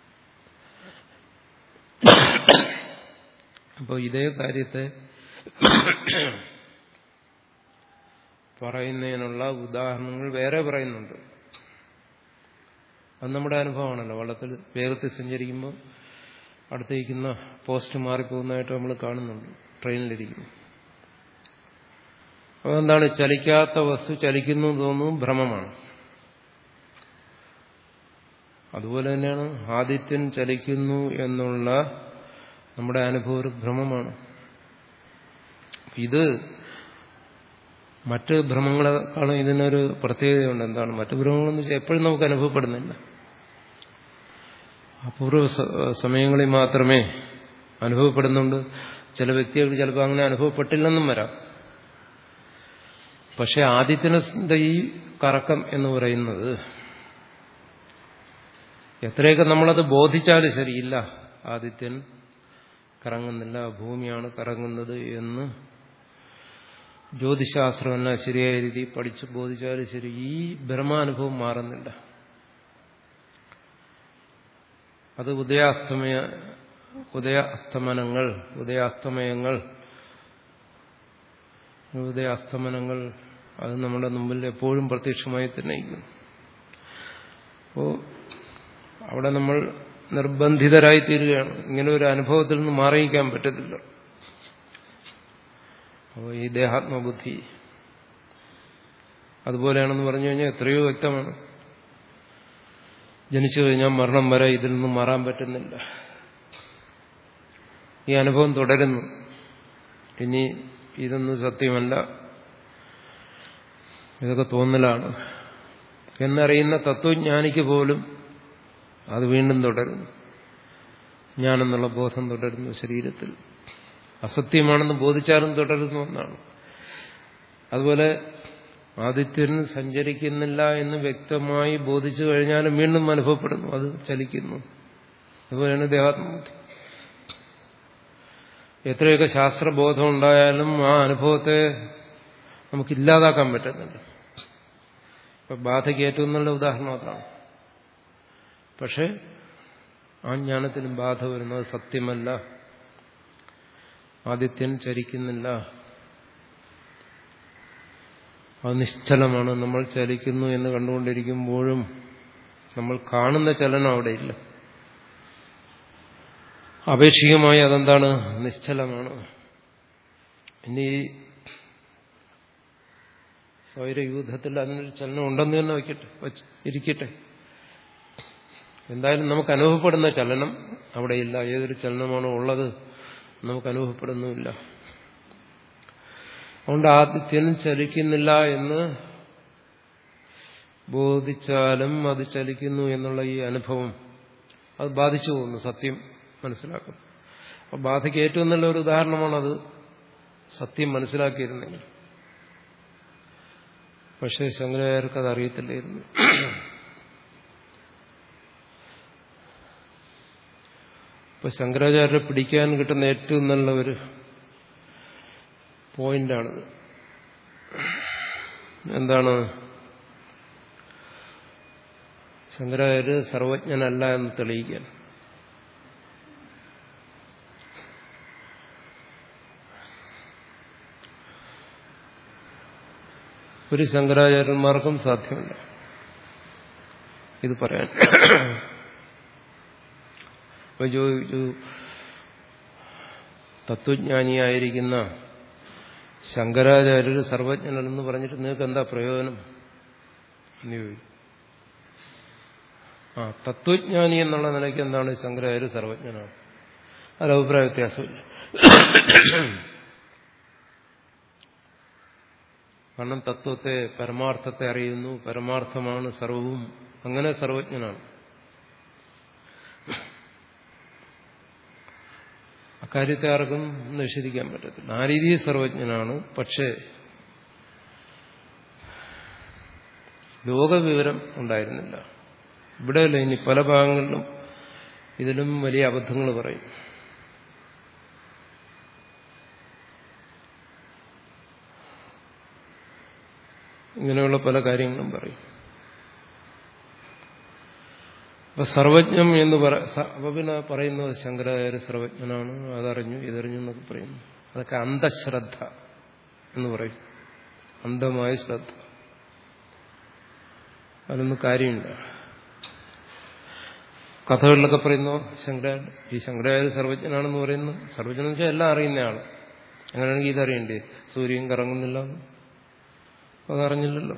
അപ്പോൾ ഇതേ കാര്യത്തെ പറയുന്നതിനുള്ള ഉദാഹരണങ്ങൾ വേറെ പറയുന്നുണ്ട് അത് നമ്മുടെ അനുഭവമാണല്ലോ വള്ളത്തിൽ വേഗത്തിൽ സഞ്ചരിക്കുമ്പോൾ അടുത്തേക്കുന്ന പോസ്റ്റ് മാറിപ്പോകുന്നതായിട്ട് നമ്മൾ കാണുന്നുണ്ട് ട്രെയിനിലിരിക്കുന്നു അപ്പോൾ എന്താണ് ചലിക്കാത്ത വസ്തു ചലിക്കുന്നു തോന്നുന്നു ഭ്രമമാണ് അതുപോലെ തന്നെയാണ് ആദിത്യൻ ചലിക്കുന്നു എന്നുള്ള നമ്മുടെ അനുഭവം ഒരു ഭ്രമമാണ് ഇത് മറ്റ് ഭ്രമങ്ങളെക്കാളും ഇതിനൊരു പ്രത്യേകതയുണ്ട് എന്താണ് മറ്റ് ഭ്രമങ്ങളെന്ന് വെച്ചാൽ എപ്പോഴും നമുക്ക് അനുഭവപ്പെടുന്നില്ല അപൂർവ സമയങ്ങളിൽ മാത്രമേ അനുഭവപ്പെടുന്നുണ്ട് ചില വ്യക്തികൾക്ക് ചിലപ്പോൾ അങ്ങനെ അനുഭവപ്പെട്ടില്ലെന്നും വരാം പക്ഷെ ആദിത്യന്റെ ഈ കറക്കം എന്ന് പറയുന്നത് എത്രയൊക്കെ നമ്മളത് ബോധിച്ചാലും ശരിയില്ല ആദിത്യൻ കറങ്ങുന്നില്ല ഭൂമിയാണ് കറങ്ങുന്നത് എന്ന് ജ്യോതിശാസ്ത്രമെല്ലാം ശരിയായ രീതിയിൽ പഠിച്ച് ബോധിച്ചാലും ശരി ഈ ബ്രഹ്മാനുഭവം മാറുന്നില്ല അത് ഉദയാസ്തമയ ഉദയ അസ്തമനങ്ങൾ ഉദയാസ്തമയങ്ങൾ ഉദയാസ്തമനങ്ങൾ അത് നമ്മുടെ മുമ്പിൽ എപ്പോഴും പ്രത്യക്ഷമായി തന്നെ ഇരിക്കുന്നു അപ്പോൾ അവിടെ നമ്മൾ നിർബന്ധിതരായി തീരുകയാണ് ഇങ്ങനെ ഒരു അനുഭവത്തിൽ നിന്ന് മാറിയിക്കാൻ പറ്റത്തില്ല അപ്പോൾ ഈ ദേഹാത്മബുദ്ധി അതുപോലെയാണെന്ന് പറഞ്ഞു കഴിഞ്ഞാൽ എത്രയോ വ്യക്തമാണ് ജനിച്ചു കഴിഞ്ഞാൽ മരണം വരെ ഇതിൽ നിന്ന് മാറാൻ പറ്റുന്നില്ല ഈ അനുഭവം തുടരുന്നു ഇനി ഇതൊന്നും സത്യമല്ല ഇതൊക്കെ തോന്നലാണ് എന്നറിയുന്ന തത്വജ്ഞാനിക്ക് പോലും അത് വീണ്ടും തുടരുന്നു ഞാനെന്നുള്ള ബോധം തുടരുന്നു ശരീരത്തിൽ അസത്യമാണെന്ന് ബോധിച്ചാലും തുടരുന്നു എന്നാണ് അതുപോലെ ആദിത്യൻ സഞ്ചരിക്കുന്നില്ല എന്ന് വ്യക്തമായി ബോധിച്ചു കഴിഞ്ഞാലും വീണ്ടും അനുഭവപ്പെടുന്നു അത് ചലിക്കുന്നു അതുപോലെയാണ് ദേഹാത്മബുദ്ധി എത്രയൊക്കെ ശാസ്ത്രബോധം ഉണ്ടായാലും ആ അനുഭവത്തെ നമുക്ക് ഇല്ലാതാക്കാൻ പറ്റുന്നില്ല ഇപ്പൊ ബാധയ്ക്ക് ഏറ്റവും നല്ല ഉദാഹരണം അതാണ് പക്ഷെ ആ ജ്ഞാനത്തിനും ബാധ വരുന്നത് സത്യമല്ല ആദിത്യൻ ചരിക്കുന്നില്ല അത് നിശ്ചലമാണ് നമ്മൾ ചലിക്കുന്നു എന്ന് കണ്ടുകൊണ്ടിരിക്കുമ്പോഴും നമ്മൾ കാണുന്ന ചലനം അവിടെയില്ല അപേക്ഷികമായി അതെന്താണ് നിശ്ചലമാണ് ഇനി സ്വൈരയൂഥത്തിൽ അതിനൊരു ചലനം ഉണ്ടെന്ന് തന്നെ വയ്ക്കട്ടെ വച്ച് ഇരിക്കട്ടെ എന്തായാലും നമുക്ക് അനുഭവപ്പെടുന്ന ചലനം അവിടെയില്ല ഏതൊരു ചലനമാണോ ഉള്ളത് നമുക്ക് അനുഭവപ്പെടുന്നുമില്ല അതുകൊണ്ട് ആദിത്യൻ ചലിക്കുന്നില്ല എന്ന് ബോധിച്ചാലും അത് ചലിക്കുന്നു എന്നുള്ള ഈ അനുഭവം അത് ബാധിച്ചു പോകുന്നു സത്യം മനസ്സിലാക്കും അപ്പൊ ബാധയ്ക്ക് ഏറ്റവും നല്ലൊരു ഉദാഹരണമാണത് സത്യം മനസ്സിലാക്കിയിരുന്നെങ്കിൽ പക്ഷേ ശങ്കരാചാര്യർക്ക് അത് അറിയത്തില്ലായിരുന്നു ഇപ്പൊ ശങ്കരാചാര്യരെ പിടിക്കാൻ കിട്ടുന്ന ഏറ്റവും നല്ല ഒരു പോയിന്റാണിത് എന്താണ് ശങ്കരാചാര്യ സർവജ്ഞനല്ല എന്ന് തെളിയിക്കാൻ ഒരു ശങ്കരാചാര്യന്മാർക്കും സാധ്യമല്ല ഇത് പറയാൻ അപ്പൊ ചോദിച്ചു തത്വജ്ഞാനിയായിരിക്കുന്ന ശങ്കരാചാര്യർ സർവജ്ഞനെന്ന് പറഞ്ഞിട്ട് നിങ്ങൾക്ക് എന്താ പ്രയോജനം എന്ന് ചോദിക്കും ആ തത്വജ്ഞാനി എന്നുള്ള നിലയ്ക്ക് എന്താണ് ശങ്കരാചാര്യ സർവജ്ഞനാണ് അത് അഭിപ്രായ വ്യത്യാസമില്ല കാരണം തത്വത്തെ പരമാർത്ഥത്തെ അറിയുന്നു പരമാർത്ഥമാണ് സർവവും അങ്ങനെ സർവജ്ഞനാണ് അക്കാര്യത്തെ ആർക്കും നിഷേധിക്കാൻ പറ്റത്തില്ല ആ രീതിയിൽ സർവജ്ഞനാണ് പക്ഷേ ലോകവിവരം ഉണ്ടായിരുന്നില്ല ഇവിടെയല്ല ഇനി പല ഭാഗങ്ങളിലും ഇതിലും വലിയ അബദ്ധങ്ങൾ പറയും ഇങ്ങനെയുള്ള പല കാര്യങ്ങളും പറയും അപ്പൊ സർവജ്ഞം എന്ന് പറ അപ്പൊ പിന്നെ പറയുന്നത് ശങ്കരാചാര്യ സർവജ്ഞനാണ് അതറിഞ്ഞു ഇതറിഞ്ഞു എന്നൊക്കെ പറയുന്നു അതൊക്കെ അന്ധശ്രദ്ധ എന്ന് പറയും അന്ധമായ ശ്രദ്ധ അതിനൊന്നും കാര്യമില്ല കഥകളിലൊക്കെ പറയുന്നു ശങ്കരാചാര്യ ഈ ശങ്കരാചാര്യ സർവജ്ഞനാണെന്ന് പറയുന്നു സർവജ്ഞൻ എന്ന് വെച്ചാൽ എല്ലാം അറിയുന്ന ആള് അങ്ങനെയാണെങ്കിൽ ഇതറിയണ്ടേ സൂര്യൻ കറങ്ങുന്നില്ല അതറിഞ്ഞില്ലല്ലോ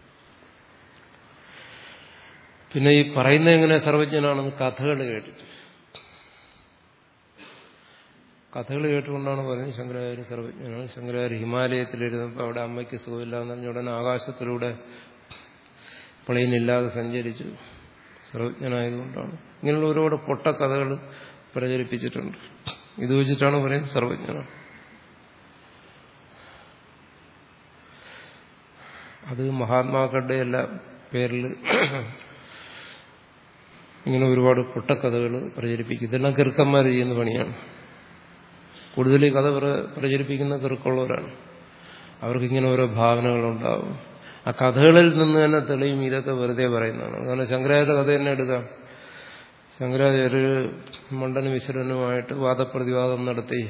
പിന്നെ ഈ പറയുന്ന എങ്ങനെ സർവജ്ഞനാണെന്ന് കഥകൾ കേട്ടിട്ട് കഥകൾ കേട്ടുകൊണ്ടാണ് പറയുന്നത് ശങ്കരാചാര്യ സർവജ്ഞനാണ് ശങ്കരാചാര്യ ഹിമാലയത്തിലിരുന്നപ്പോൾ അവിടെ അമ്മയ്ക്ക് സുഖമില്ല എന്ന് പറഞ്ഞ ഉടനെ ആകാശത്തിലൂടെ പ്ലെയിനില്ലാതെ സഞ്ചരിച്ചു സർവജ്ഞനായതുകൊണ്ടാണ് ഇങ്ങനെയുള്ള ഒരുപാട് പൊട്ടക്കഥകൾ പ്രചരിപ്പിച്ചിട്ടുണ്ട് ഇത് വെച്ചിട്ടാണ് പറയുന്നത് സർവജ്ഞനാണ് അത് മഹാത്മാക്കളുടെ എല്ലാ പേരിൽ ഇങ്ങനെ ഒരുപാട് പൊട്ടക്കഥകൾ പ്രചരിപ്പിക്കും ഇതെല്ലാം കിറുക്കന്മാർ ചെയ്യുന്ന പണിയാണ് കൂടുതൽ ഈ കഥ പ്രചരിപ്പിക്കുന്ന കിറുക്കുള്ളവരാണ് അവർക്കിങ്ങനെ ഓരോ ഭാവനകളുണ്ടാവും ആ കഥകളിൽ നിന്ന് തന്നെ തെളിയും ഇതൊക്കെ വെറുതെ പറയുന്നതാണ് കാരണം ശങ്കരാചാര്യ കഥ തന്നെ എടുക്കാം ശങ്കരാചാര്യ മണ്ഡന വിശ്വരനുമായിട്ട് വാദപ്രതിവാദം നടത്തി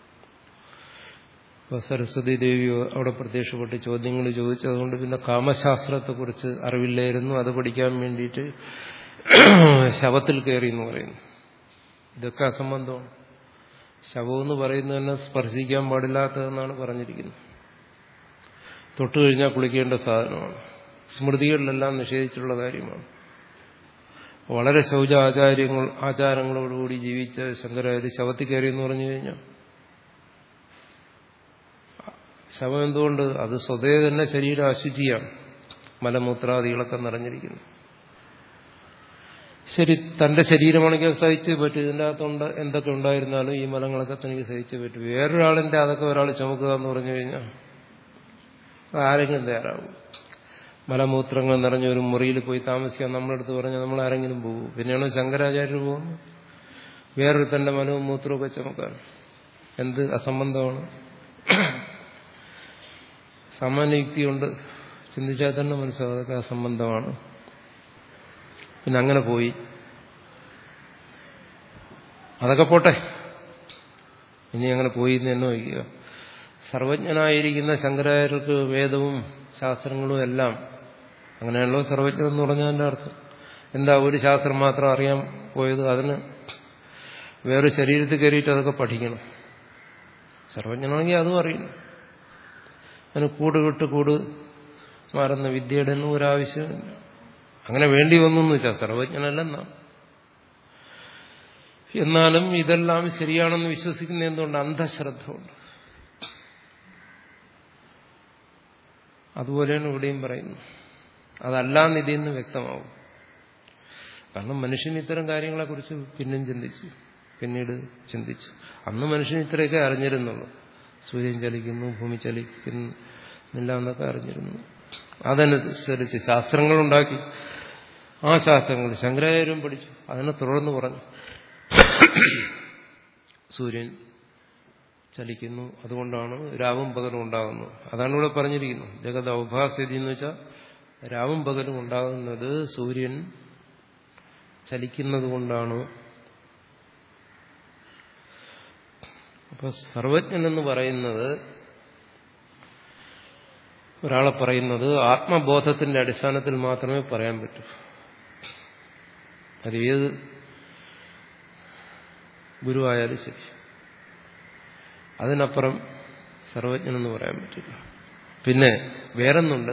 സരസ്വതി ദേവി അവിടെ പ്രത്യക്ഷപ്പെട്ട് ചോദ്യങ്ങൾ ചോദിച്ചതുകൊണ്ട് പിന്നെ കാമശാസ്ത്രത്തെക്കുറിച്ച് അറിവില്ലായിരുന്നു അത് പഠിക്കാൻ വേണ്ടിയിട്ട് ശവത്തിൽ കയറി എന്ന് പറയുന്നു ഇതൊക്കെ അസംബന്ധമാണ് ശവം എന്ന് പറയുന്നത് തന്നെ സ്പർശിക്കാൻ പാടില്ലാത്തതെന്നാണ് പറഞ്ഞിരിക്കുന്നത് തൊട്ടു കഴിഞ്ഞാൽ കുളിക്കേണ്ട സാധനമാണ് സ്മൃതികളിലെല്ലാം നിഷേധിച്ചിട്ടുള്ള കാര്യമാണ് വളരെ ശൗച ആചാര്യങ്ങൾ ആചാരങ്ങളോടുകൂടി ജീവിച്ച ശങ്കരാചാര്യ ശവത്തിൽ കയറി എന്ന് പറഞ്ഞു കഴിഞ്ഞാൽ ശവം എന്തുകൊണ്ട് അത് സ്വതേ തന്നെ ശരീരം അശുചിയാണ് മലമൂത്രാദികളൊക്കെ നിറഞ്ഞിരിക്കുന്നു ശരി തന്റെ ശരീരമാണെങ്കിൽ സഹിച്ച് പറ്റും ഇതിൻ്റെ അകത്തുണ്ട് എന്തൊക്കെ ഉണ്ടായിരുന്നാലും ഈ മലങ്ങളൊക്കെ തനിക്ക് സഹിച്ച് പറ്റും വേറൊരാളിന്റെ അതൊക്കെ ഒരാൾ ചുമക്കുക എന്ന് പറഞ്ഞു കഴിഞ്ഞാൽ ആരെങ്കിലും തയ്യാറാവും മലമൂത്രങ്ങൾ നിറഞ്ഞ ഒരു മുറിയിൽ പോയി താമസിക്കാൻ നമ്മളെടുത്ത് പറഞ്ഞാൽ നമ്മൾ ആരെങ്കിലും പോകും പിന്നെയാണ് ശങ്കരാചാര്യർ പോകുന്നത് വേറൊരു തന്റെ മലവും മൂത്രമൊക്കെ ചുമക്കാൻ എന്ത് അസംബന്ധമാണ് സാമാന്യ യുക്തിയുണ്ട് ചിന്തിച്ചാൽ തന്നെ മനസ്സിലാവും അതൊക്കെ അസംബന്ധമാണ് പിന്നെ അങ്ങനെ പോയി അതൊക്കെ പോട്ടെ ഇനി അങ്ങനെ പോയി എന്ന് തന്നെ വയ്ക്കുക സർവജ്ഞനായിരിക്കുന്ന ശങ്കരാചാര്യർക്ക് വേദവും ശാസ്ത്രങ്ങളും എല്ലാം അങ്ങനെയാണല്ലോ സർവജ്ഞൻ എന്ന് പറഞ്ഞതിൻ്റെ അർത്ഥം എന്താ ഒരു ശാസ്ത്രം മാത്രം അറിയാൻ പോയത് അതിന് വേറെ ശരീരത്തിൽ കയറിയിട്ട് അതൊക്കെ പഠിക്കണം സർവജ്ഞനാണെങ്കിൽ അതും അറിയണം അതിന് കൂട് വിട്ട് കൂട് മാറുന്ന വിദ്യയുടെ ഒന്നും ഒരാവശ്യമില്ല അങ്ങനെ വേണ്ടി വന്നു എന്ന് വെച്ചാൽ സർവജ്ഞനല്ലെന്നാ എന്നാലും ഇതെല്ലാം ശരിയാണെന്ന് വിശ്വസിക്കുന്ന എന്തുകൊണ്ട് അന്ധശ്രദ്ധ ഉണ്ട് അതുപോലെയാണ് ഇവിടെയും പറയുന്നത് അതല്ലാന്ന് ഇതിൽ നിന്ന് വ്യക്തമാവും കാരണം മനുഷ്യൻ ഇത്തരം കാര്യങ്ങളെക്കുറിച്ച് പിന്നെയും ചിന്തിച്ചു പിന്നീട് ചിന്തിച്ചു അന്ന് മനുഷ്യൻ ഇത്രയൊക്കെ അറിഞ്ഞിരുന്നുള്ളൂ സൂര്യൻ ചലിക്കുന്നു ഭൂമി ചലിക്കുന്നില്ല എന്നൊക്കെ അറിഞ്ഞിരുന്നു അതനുസരിച്ച് ശാസ്ത്രങ്ങളുണ്ടാക്കി ആ ശാസ്ത്രങ്ങൾ ശങ്കരാചാര്യം പഠിച്ചു അതിനെ തുടർന്ന് പറഞ്ഞു സൂര്യൻ ചലിക്കുന്നു അതുകൊണ്ടാണ് രാവും പകലും ഉണ്ടാകുന്നത് അതാണ് ഇവിടെ പറഞ്ഞിരിക്കുന്നത് ജഗത് ഔഭാസ്യതി എന്ന് വെച്ചാൽ രാവും പകലും ഉണ്ടാകുന്നത് സൂര്യൻ ചലിക്കുന്നത് കൊണ്ടാണ് അപ്പൊ സർവജ്ഞൻ എന്ന് പറയുന്നത് ഒരാളെ പറയുന്നത് ആത്മബോധത്തിന്റെ അടിസ്ഥാനത്തിൽ മാത്രമേ പറയാൻ പറ്റൂ അത് ഏത് ഗുരുവായാലും ശരി അതിനപ്പുറം സർവജ്ഞനെന്ന് പറയാൻ പറ്റില്ല പിന്നെ വേറൊന്നുണ്ട്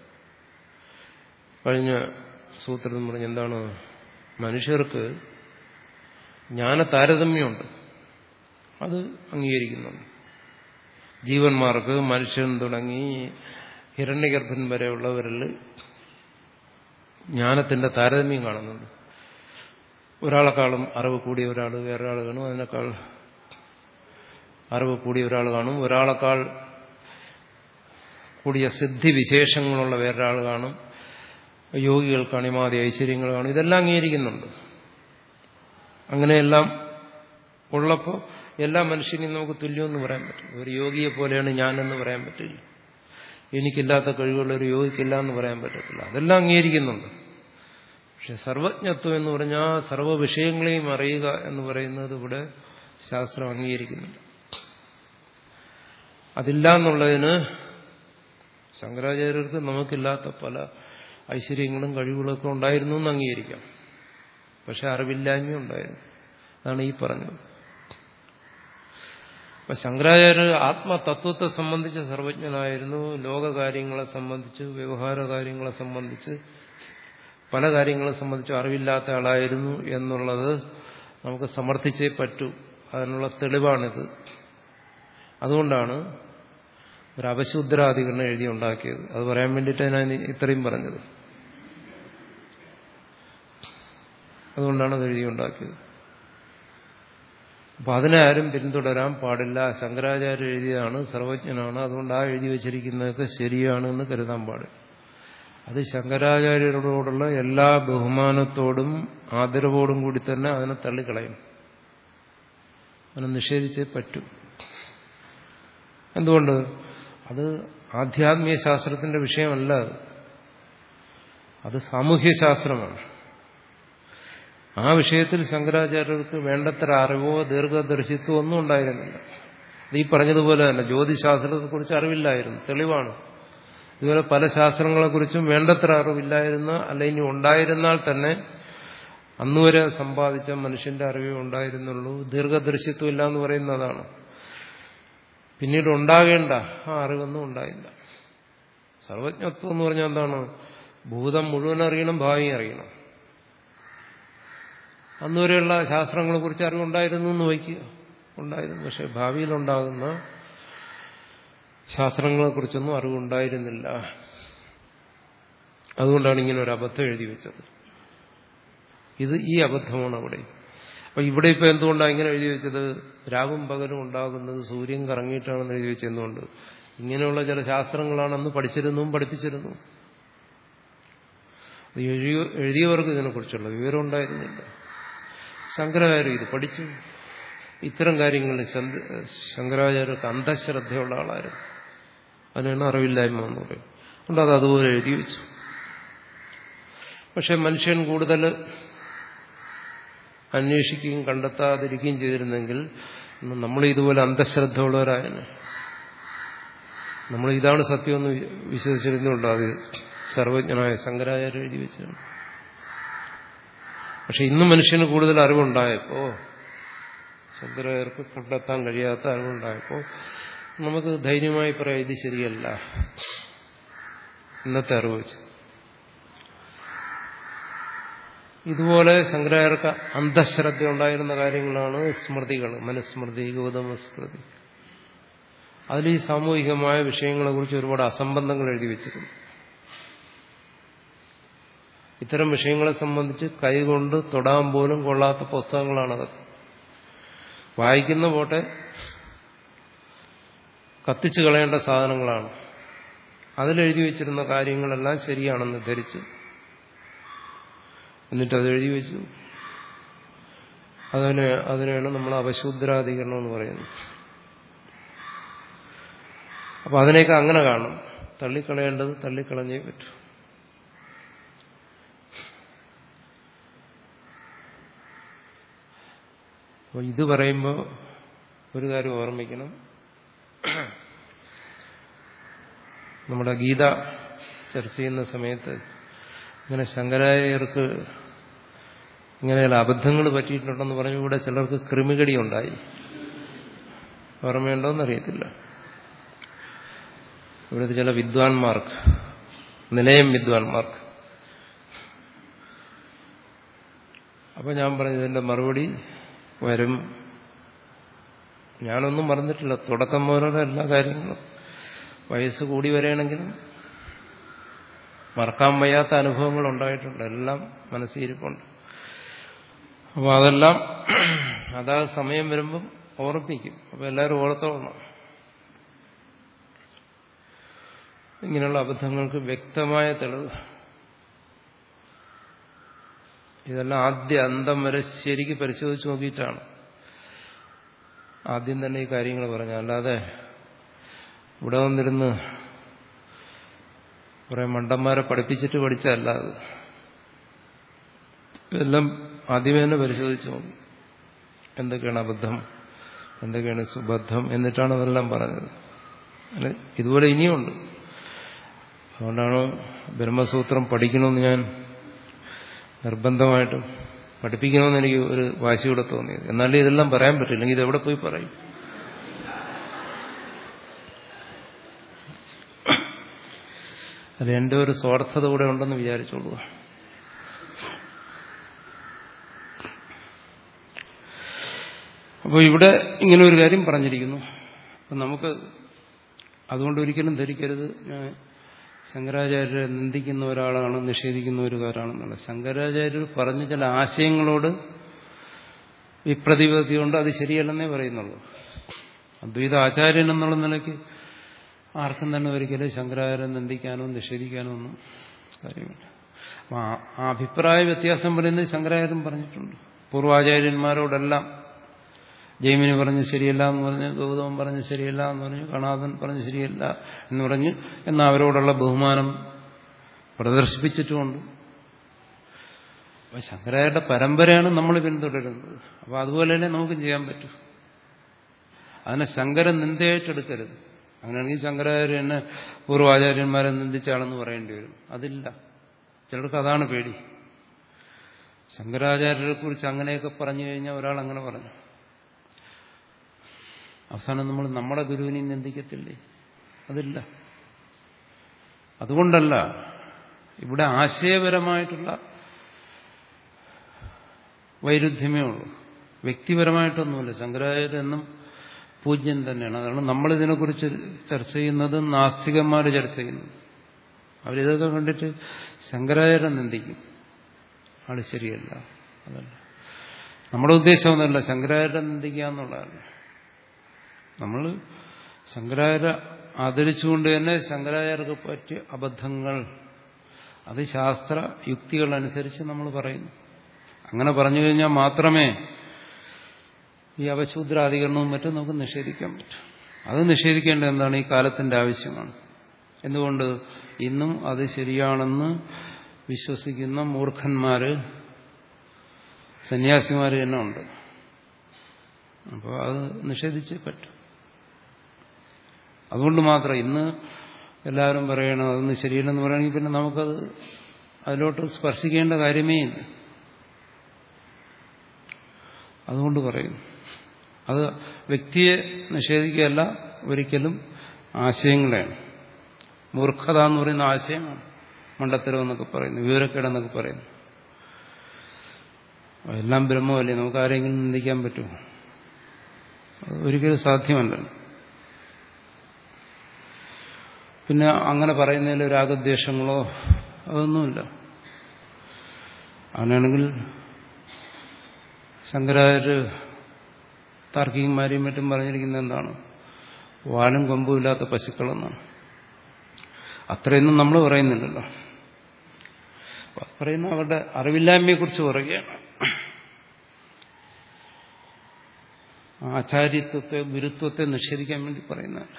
കഴിഞ്ഞ സൂത്രത്തിൽ പറഞ്ഞ എന്താണ് മനുഷ്യർക്ക് ജ്ഞാന താരതമ്യമുണ്ട് അത് അംഗീകരിക്കുന്നുണ്ട് ജീവന്മാർക്ക് മനുഷ്യൻ തുടങ്ങി ഹിരണ്യഗർഭൻ വരെയുള്ളവരിൽ ജ്ഞാനത്തിന്റെ താരതമ്യം കാണുന്നുണ്ട് ഒരാളെക്കാളും അറിവ് കൂടിയ ഒരാൾ വേറൊരാൾ കാണും അതിനേക്കാൾ അറിവ് കൂടിയ ഒരാൾ കാണും ഒരാളെക്കാൾ കൂടിയ സിദ്ധി വിശേഷങ്ങളുള്ള വേറൊരാൾ കാണും യോഗികൾക്ക് അണിമാതി ഐശ്വര്യങ്ങൾ കാണും ഇതെല്ലാം അംഗീകരിക്കുന്നുണ്ട് അങ്ങനെയെല്ലാം ഉള്ളപ്പോൾ എല്ലാ മനുഷ്യനെയും നമുക്ക് തുല്യമെന്ന് പറയാൻ പറ്റും ഒരു യോഗിയെ പോലെയാണ് ഞാനെന്ന് പറയാൻ പറ്റില്ല എനിക്കില്ലാത്ത കഴിവുള്ള ഒരു യോഗിക്കില്ല എന്ന് പറയാൻ പറ്റത്തില്ല അതെല്ലാം അംഗീകരിക്കുന്നുണ്ട് പക്ഷെ സർവജ്ഞത്വം എന്ന് പറഞ്ഞാൽ സർവ്വ വിഷയങ്ങളെയും അറിയുക എന്ന് പറയുന്നത് ഇവിടെ ശാസ്ത്രം അംഗീകരിക്കുന്നില്ല അതില്ല എന്നുള്ളതിന് ശങ്കരാചാര്യർക്ക് നമുക്കില്ലാത്ത പല ഐശ്വര്യങ്ങളും കഴിവുകളൊക്കെ ഉണ്ടായിരുന്നു എന്ന് അംഗീകരിക്കാം പക്ഷെ അറിവില്ലായ്മ ഉണ്ടായിരുന്നു അതാണ് ഈ പറഞ്ഞത് അപ്പൊ ശങ്കരാചാര്യർ ആത്മതത്വത്തെ സംബന്ധിച്ച് സർവജ്ഞനായിരുന്നു ലോകകാര്യങ്ങളെ സംബന്ധിച്ച് വ്യവഹാര കാര്യങ്ങളെ സംബന്ധിച്ച് പല കാര്യങ്ങളെ സംബന്ധിച്ച് അറിവില്ലാത്ത ആളായിരുന്നു എന്നുള്ളത് നമുക്ക് സമർത്ഥിച്ചേ പറ്റൂ അതിനുള്ള തെളിവാണിത് അതുകൊണ്ടാണ് ഒരു അപശൂദ്രാധികരണം എഴുതി ഉണ്ടാക്കിയത് അത് പറയാൻ വേണ്ടിയിട്ട് ഞാൻ ഇത്രയും പറഞ്ഞത് അതുകൊണ്ടാണ് അത് എഴുതി ഉണ്ടാക്കിയത് അപ്പൊ അതിനെ ആരും പിന്തുടരാൻ പാടില്ല ശങ്കരാചാര്യ എഴുതിയതാണ് സർവജ്ഞനാണ് അതുകൊണ്ട് ആ എഴുതി വച്ചിരിക്കുന്നതൊക്കെ ശരിയാണ് എന്ന് കരുതാൻ പാടില്ല അത് ശങ്കരാചാര്യരോടുള്ള എല്ലാ ബഹുമാനത്തോടും ആദരവോടും കൂടി തന്നെ അതിനെ തള്ളിക്കളയും അതിനെ നിഷേധിച്ചേ പറ്റൂ എന്തുകൊണ്ട് അത് ആധ്യാത്മിക ശാസ്ത്രത്തിന്റെ വിഷയമല്ല അത് അത് സാമൂഹ്യ ശാസ്ത്രമാണ് ആ വിഷയത്തിൽ ശങ്കരാചാര്യർക്ക് വേണ്ടത്ര അറിവോ ദീർഘദർശിത്വമോ ഒന്നും ഉണ്ടായിരുന്നില്ല അത് ഈ പറഞ്ഞതുപോലെ തന്നെ ജ്യോതിശാസ്ത്രത്തെക്കുറിച്ച് അറിവില്ലായിരുന്നു തെളിവാണ് ഇതുപോലെ പല ശാസ്ത്രങ്ങളെക്കുറിച്ചും വേണ്ടത്ര അറിവില്ലായിരുന്ന അല്ല ഇനി ഉണ്ടായിരുന്നാൽ തന്നെ അന്നുവരെ സമ്പാദിച്ച മനുഷ്യന്റെ അറിവേ ഉണ്ടായിരുന്നുള്ളൂ ദീർഘദർശിത്വം ഇല്ല എന്ന് പറയുന്നതാണ് പിന്നീട് ഉണ്ടാകേണ്ട ആ അറിവൊന്നും ഉണ്ടായില്ല സർവജ്ഞത്വം എന്ന് പറഞ്ഞാൽ എന്താണ് ഭൂതം മുഴുവൻ അറിയണം ഭാവി അറിയണം അന്നുവരെയുള്ള ശാസ്ത്രങ്ങളെ കുറിച്ച് അറിവുണ്ടായിരുന്നു എന്ന് വയ്ക്കുക ഉണ്ടായിരുന്നു പക്ഷെ ഭാവിയിലുണ്ടാകുന്ന ശാസ്ത്രങ്ങളെക്കുറിച്ചൊന്നും അറിവുണ്ടായിരുന്നില്ല അതുകൊണ്ടാണ് ഇങ്ങനെ ഒരു അബദ്ധം എഴുതി വെച്ചത് ഇത് ഈ അബദ്ധമാണ് അവിടെ അപ്പൊ ഇവിടെ ഇപ്പൊ എന്തുകൊണ്ടാണ് ഇങ്ങനെ എഴുതി വെച്ചത് രാവും പകലും ഉണ്ടാകുന്നത് സൂര്യൻ കറങ്ങിയിട്ടാണെന്ന് എഴുതി വെച്ചത് എന്തുകൊണ്ട് ഇങ്ങനെയുള്ള ചില ശാസ്ത്രങ്ങളാണ് അന്ന് പഠിച്ചിരുന്നതും പഠിപ്പിച്ചിരുന്നു എഴുതിയ എഴുതിയവർക്ക് ഇതിനെക്കുറിച്ചുള്ള വിവരം ഉണ്ടായിരുന്നില്ല ശങ്കരാചാര്യ ഇത് പഠിച്ചു ഇത്തരം കാര്യങ്ങളിൽ ശങ്കരാചാര്യർക്ക് അന്ധശ്രദ്ധയുള്ള ആളായിരുന്നു അതിനാണ് അറിവില്ലായ്മ എന്ന് പറയും അതുകൊണ്ട് അത് അതുപോലെ എഴുതി വെച്ചു പക്ഷെ മനുഷ്യൻ കൂടുതൽ അന്വേഷിക്കുകയും കണ്ടെത്താതിരിക്കുകയും ചെയ്തിരുന്നെങ്കിൽ നമ്മൾ ഇതുപോലെ അന്ധശ്രദ്ധ ഉള്ളവരായനെ നമ്മൾ ഇതാണ് സത്യമെന്ന് വിശ്വസിച്ചിരുന്നുണ്ട് അത് സർവജ്ഞനായ ശങ്കരാചാര്യ എഴുതി വെച്ചതാണ് പക്ഷെ ഇന്ന് മനുഷ്യന് കൂടുതൽ അറിവുണ്ടായപ്പോ ശങ്കരാചാര്യർക്ക് കണ്ടെത്താൻ കഴിയാത്ത അറിവുണ്ടായപ്പോ നമുക്ക് ധൈര്യമായി പറയാം ഇത് ശരിയല്ല ഇന്നത്തെ അറിവ് വെച്ച് ഇതുപോലെ ശങ്കരാചാര്യർക്ക് അന്ധശ്രദ്ധ ഉണ്ടായിരുന്ന കാര്യങ്ങളാണ് സ്മൃതികൾ മനുസ്മൃതി ഗൗതമ സ്മൃതി അതിൽ ഈ സാമൂഹികമായ വിഷയങ്ങളെക്കുറിച്ച് ഒരുപാട് അസംബന്ധങ്ങൾ എഴുതി വെച്ചിരുന്നു ഇത്തരം വിഷയങ്ങളെ സംബന്ധിച്ച് കൈകൊണ്ട് തൊടാൻ പോലും കൊള്ളാത്ത പുസ്തകങ്ങളാണ് അതൊക്കെ വായിക്കുന്ന പോട്ടെ കത്തിച്ചു കളയേണ്ട സാധനങ്ങളാണ് അതിലെഴുതി വെച്ചിരുന്ന കാര്യങ്ങളെല്ലാം ശരിയാണെന്ന് ധരിച്ചു എന്നിട്ട് അത് എഴുതി വെച്ചു അതിന് അതിനെയാണ് നമ്മൾ അപശൂദ്രാധികരണം എന്ന് പറയുന്നത് അപ്പൊ അതിനെയൊക്കെ അങ്ങനെ കാണും തള്ളിക്കളയേണ്ടത് തള്ളിക്കളഞ്ഞേ പറ്റൂ അപ്പോൾ ഇത് പറയുമ്പോൾ ഒരു കാര്യം ഓർമ്മിക്കണം നമ്മുടെ ഗീത ചർച്ച ചെയ്യുന്ന സമയത്ത് ഇങ്ങനെ ശങ്കരായർക്ക് ഇങ്ങനെയുള്ള അബദ്ധങ്ങൾ പറ്റിയിട്ടുണ്ടെന്ന് പറഞ്ഞു ഇവിടെ ചിലർക്ക് ക്രിമികടി ഉണ്ടായി ഓർമ്മയുണ്ടോയെന്നറിയത്തില്ല ഇവിടുത്തെ ചില വിദ്വാൻമാർക്ക് നിലയം വിദ്വാൻമാർക്ക് അപ്പൊ ഞാൻ പറഞ്ഞു ഇതിന്റെ മറുപടി വരും ഞാനൊന്നും മറന്നിട്ടില്ല തുടക്കം മുതലുള്ള എല്ലാ കാര്യങ്ങളും വയസ്സ് കൂടി വരികയാണെങ്കിലും മറക്കാൻ വയ്യാത്ത അനുഭവങ്ങൾ ഉണ്ടായിട്ടുണ്ട് എല്ലാം മനസ്സിരിപ്പുണ്ട് അപ്പോൾ അതെല്ലാം അതാ സമയം വരുമ്പം ഓർമ്മിക്കും അപ്പോൾ എല്ലാവരും ഓർത്തോളണം ഇങ്ങനെയുള്ള അബദ്ധങ്ങൾക്ക് വ്യക്തമായ തെളിവ് ഇതെല്ലാം ആദ്യ അന്തം വരെ ശരിക്ക് പരിശോധിച്ച് നോക്കിയിട്ടാണ് ആദ്യം തന്നെ ഈ കാര്യങ്ങൾ പറഞ്ഞു അല്ലാതെ ഇവിടെ വന്നിരുന്ന് കുറെ മണ്ടന്മാരെ പഠിപ്പിച്ചിട്ട് പഠിച്ചതല്ല അത് ഇതെല്ലാം ആദ്യമേ തന്നെ പരിശോധിച്ചു നോക്കി എന്തൊക്കെയാണ് അബദ്ധം എന്തൊക്കെയാണ് സുബദ്ധം എന്നിട്ടാണ് അതെല്ലാം പറഞ്ഞത് അല്ലെ ഇതുപോലെ ഇനിയുണ്ട് അതുകൊണ്ടാണ് ബ്രഹ്മസൂത്രം പഠിക്കണമെന്ന് ഞാൻ നിർബന്ധമായിട്ടും പഠിപ്പിക്കണമെന്ന് എനിക്ക് ഒരു വാശിയൂടെ തോന്നിയത് എന്നാലേ ഇതെല്ലാം പറയാൻ പറ്റില്ലെങ്കിൽ ഇത് എവിടെ പോയി പറയും അത് എൻ്റെ ഒരു സ്വാർത്ഥത കൂടെ ഉണ്ടെന്ന് വിചാരിച്ചോളൂ അപ്പോൾ ഇവിടെ ഇങ്ങനെ ഒരു കാര്യം പറഞ്ഞിരിക്കുന്നു അപ്പം നമുക്ക് അതുകൊണ്ട് ഒരിക്കലും ധരിക്കരുത് ഞാൻ ശങ്കരാചാര്യരെ നിന്ദിക്കുന്ന ഒരാളാണ് നിഷേധിക്കുന്ന ഒരു കാരാണെന്നുള്ളത് ശങ്കരാചാര്യർ പറഞ്ഞ ചില ആശയങ്ങളോട് വിപ്രതിപത്തി കൊണ്ട് അത് ശരിയല്ലെന്നേ പറയുന്നുള്ളൂ അദ്വൈത ആചാര്യൻ എന്നുള്ള നിലയ്ക്ക് ആർക്കും തന്നെ ഒരിക്കലും ശങ്കരാചാര്യൻ നിന്ദിക്കാനോ നിഷേധിക്കാനോ ഒന്നും കാര്യമില്ല അപ്പം ആ അഭിപ്രായ വ്യത്യാസം പറയുന്നത് ശങ്കരാചാര്യൻ പറഞ്ഞിട്ടുണ്ട് പൂർവാചാര്യന്മാരോടെല്ലാം ജൈമിനി പറഞ്ഞ് ശരിയല്ല എന്ന് പറഞ്ഞ് ഗൗതമൻ പറഞ്ഞ് ശരിയല്ല എന്ന് പറഞ്ഞു കണാഥൻ പറഞ്ഞ് ശരിയല്ല എന്ന് പറഞ്ഞ് എന്നാൽ അവരോടുള്ള ബഹുമാനം പ്രദർശിപ്പിച്ചിട്ടുമുണ്ട് അപ്പൊ ശങ്കരാചാര്യരുടെ പരമ്പരയാണ് നമ്മൾ പിന്തുടരുന്നത് അപ്പൊ അതുപോലെ തന്നെ നമുക്ക് ചെയ്യാൻ പറ്റും അതിനെ ശങ്കരൻ നിന്ദയായിട്ടെടുക്കരുത് അങ്ങനെയാണെങ്കിൽ ശങ്കരാചാര്യ എന്നെ പൂർവാചാര്യന്മാരെ നിന്ദിച്ചാണെന്ന് പറയേണ്ടി വരും അതില്ല ചിലർക്ക് അതാണ് പേടി ശങ്കരാചാര്യരെ കുറിച്ച് അങ്ങനെയൊക്കെ പറഞ്ഞു കഴിഞ്ഞാൽ ഒരാൾ അങ്ങനെ പറഞ്ഞു അവസാനം നമ്മൾ നമ്മുടെ ഗുരുവിനെ നിന്ദിക്കത്തില്ലേ അതില്ല അതുകൊണ്ടല്ല ഇവിടെ ആശയപരമായിട്ടുള്ള വൈരുദ്ധ്യമേ ഉള്ളൂ വ്യക്തിപരമായിട്ടൊന്നുമില്ല ശങ്കരാചാര്യ എന്നും പൂജ്യം തന്നെയാണ് അതാണ് നമ്മൾ ഇതിനെക്കുറിച്ച് ചർച്ച ചെയ്യുന്നത് നാസ്തികന്മാർ ചർച്ച ചെയ്യുന്നത് അവരിതൊക്കെ കണ്ടിട്ട് ശങ്കരാചാര്യ നിന്ദിക്കും ആള് ശരിയല്ല അതല്ല നമ്മുടെ ഉദ്ദേശമൊന്നുമല്ല ശങ്കരാചാര്യ നിന്ദിക്കുക എന്നുള്ളതാണ് നമ്മൾ ശങ്കരാചാര്യ ആദരിച്ചുകൊണ്ട് തന്നെ ശങ്കരാചാര്യർക്ക് പറ്റിയ അബദ്ധങ്ങൾ അത് ശാസ്ത്ര യുക്തികളനുസരിച്ച് നമ്മൾ പറയുന്നു അങ്ങനെ പറഞ്ഞു കഴിഞ്ഞാൽ മാത്രമേ ഈ അവശൂദ്രാധികരണവും മറ്റും നമുക്ക് നിഷേധിക്കാൻ പറ്റും അത് നിഷേധിക്കേണ്ടത് എന്താണ് ഈ കാലത്തിന്റെ ആവശ്യമാണ് എന്തുകൊണ്ട് ഇന്നും അത് ശരിയാണെന്ന് വിശ്വസിക്കുന്ന മൂർഖന്മാര് സന്യാസിമാര് തന്നെ ഉണ്ട് അപ്പോൾ അത് നിഷേധിച്ചേ പറ്റും അതുകൊണ്ട് മാത്രം ഇന്ന് എല്ലാവരും പറയണം അതൊന്നും ശരിയല്ലെന്ന് പറയുകയാണെങ്കിൽ പിന്നെ നമുക്കത് അതിലോട്ട് സ്പർശിക്കേണ്ട കാര്യമേ ഇല്ല അതുകൊണ്ട് പറയുന്നു അത് വ്യക്തിയെ നിഷേധിക്കുകയല്ല ഒരിക്കലും ആശയങ്ങളെയാണ് മൂർഖത എന്ന് പറയുന്ന ആശയമാണ് മണ്ടത്തരം എന്നൊക്കെ പറയുന്നു വിവരക്കേടെന്നൊക്കെ പറയുന്നു എല്ലാം ബ്രഹ്മമല്ലേ നമുക്ക് ആരെങ്കിലും നിന്ദിക്കാൻ പറ്റുമോ ഒരിക്കലും സാധ്യമല്ലല്ലോ പിന്നെ അങ്ങനെ പറയുന്നതിൽ രാഗദ്വേഷങ്ങളോ അതൊന്നുമില്ല അങ്ങനെയാണെങ്കിൽ ശങ്കരാചാര്യ താർക്കികന്മാരെയും മറ്റും പറഞ്ഞിരിക്കുന്നത് എന്താണ് വാലും കൊമ്പും ഇല്ലാത്ത പശുക്കളെന്നാണ് അത്രയൊന്നും നമ്മൾ പറയുന്നില്ലല്ലോ പറയുന്ന അവരുടെ അറിവില്ലായ്മയെക്കുറിച്ച് പറയുകയാണ് ആചാര്യത്വത്തെ ഗുരുത്വത്തെ നിഷേധിക്കാൻ വേണ്ടി പറയുന്നതല്ല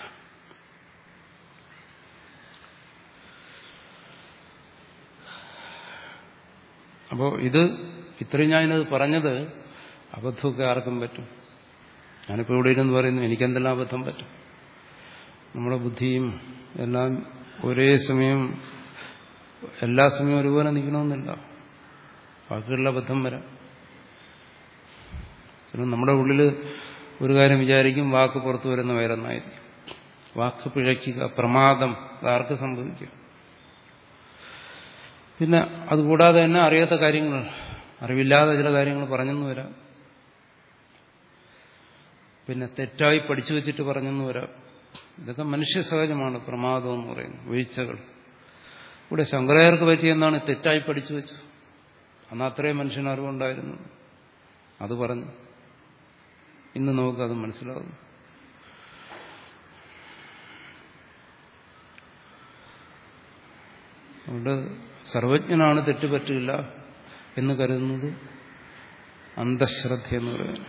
അപ്പോൾ ഇത് ഇത്രയും ഞാനിത് പറഞ്ഞത് അബദ്ധമൊക്കെ ആർക്കും പറ്റും ഞാനിപ്പോൾ ഇവിടെ ഇരുന്ന് പറയുന്നു എനിക്കെന്തെല്ലാം അബദ്ധം പറ്റും നമ്മുടെ ബുദ്ധിയും എല്ലാം ഒരേ സമയം എല്ലാ സമയവും ഒരുപോലെ നിൽക്കണമെന്നില്ല ബാക്കിയുള്ള അബദ്ധം വരാം കാരണം നമ്മുടെ ഉള്ളിൽ ഒരു കാര്യം വിചാരിക്കും വാക്ക് പുറത്തു വരുന്ന വേറൊന്നായിരിക്കും വാക്ക് പിഴയ്ക്കുക പ്രമാദം അതാർക്ക് സംഭവിക്കും പിന്നെ അതുകൂടാതെ തന്നെ അറിയാത്ത കാര്യങ്ങൾ അറിവില്ലാതെ ചില കാര്യങ്ങൾ പറഞ്ഞെന്ന് വരാം പിന്നെ തെറ്റായി പഠിച്ചു വെച്ചിട്ട് പറഞ്ഞെന്ന് വരാം ഇതൊക്കെ മനുഷ്യ സഹജമാണ് പ്രമാദം എന്ന് പറയുന്നത് വീഴ്ചകൾ ഇവിടെ ശങ്കരായർക്ക് പറ്റിയെന്നാണ് തെറ്റായി പഠിച്ചു വെച്ചു അന്ന് അത്രയും മനുഷ്യന് അറിവുണ്ടായിരുന്നു അത് പറഞ്ഞു ഇന്ന് നമുക്കത് മനസ്സിലാകുന്നു അതുകൊണ്ട് സർവജ്ഞനാണ് തെറ്റുപറ്റില്ല എന്ന് കരുതുന്നത് അന്ധശ്രദ്ധ എന്ന് പറയുന്നത്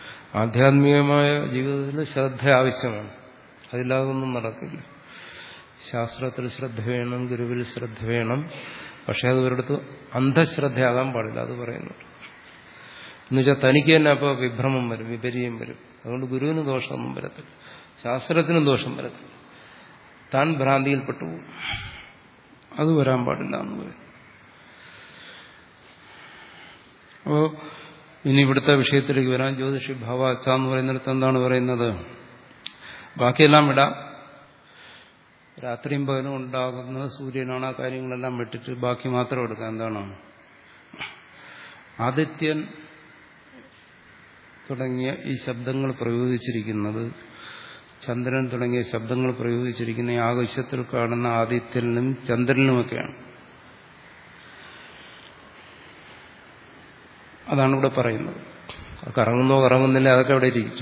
ആധ്യാത്മികമായ ജീവിതത്തിൽ ശ്രദ്ധ ആവശ്യമാണ് അതില്ലാതെ ഒന്നും നടക്കില്ല ശാസ്ത്രത്തിൽ ശ്രദ്ധ വേണം ഗുരുവിൽ ശ്രദ്ധ വേണം പക്ഷെ അത് ഒരിടത്ത് അന്ധശ്രദ്ധയാകാൻ പാടില്ല അത് പറയുന്നുണ്ട് എന്നുവെച്ചാൽ തനിക്ക് തന്നെ അപ്പോൾ വിഭ്രമം വരും വിപരീയം വരും അതുകൊണ്ട് ഗുരുവിന് ദോഷമൊന്നും വരത്തില്ല ശാസ്ത്രത്തിനും ദോഷം വരത്തില്ല താൻ ഭ്രാന്തിയിൽപ്പെട്ടു പോകും അത് വരാൻ പാടില്ല എന്ന് പറയും അപ്പോ ഇനി ഇവിടുത്തെ വിഷയത്തിലേക്ക് വരാൻ ജ്യോതിഷി ഭാവാച്ച എന്ന് പറയുന്നിടത്ത് എന്താണ് പറയുന്നത് ബാക്കിയെല്ലാം വിടാം രാത്രിയും പകലും ഉണ്ടാകുന്ന സൂര്യനാണ് ആ കാര്യങ്ങളെല്ലാം വിട്ടിട്ട് ബാക്കി മാത്രം എടുക്കാം എന്താണ് ആദിത്യൻ തുടങ്ങിയ ഈ ശബ്ദങ്ങൾ പ്രയോഗിച്ചിരിക്കുന്നത് ചന്ദ്രൻ തുടങ്ങിയ ശബ്ദങ്ങൾ പ്രയോഗിച്ചിരിക്കുന്ന ഈ ആകാശത്തിൽ കാണുന്ന ആദിത്യനും ചന്ദ്രനുമൊക്കെയാണ് അതാണ് ഇവിടെ പറയുന്നത് കറങ്ങുന്നോ കറങ്ങുന്നില്ല അതൊക്കെ അവിടെ ഇരിക്കും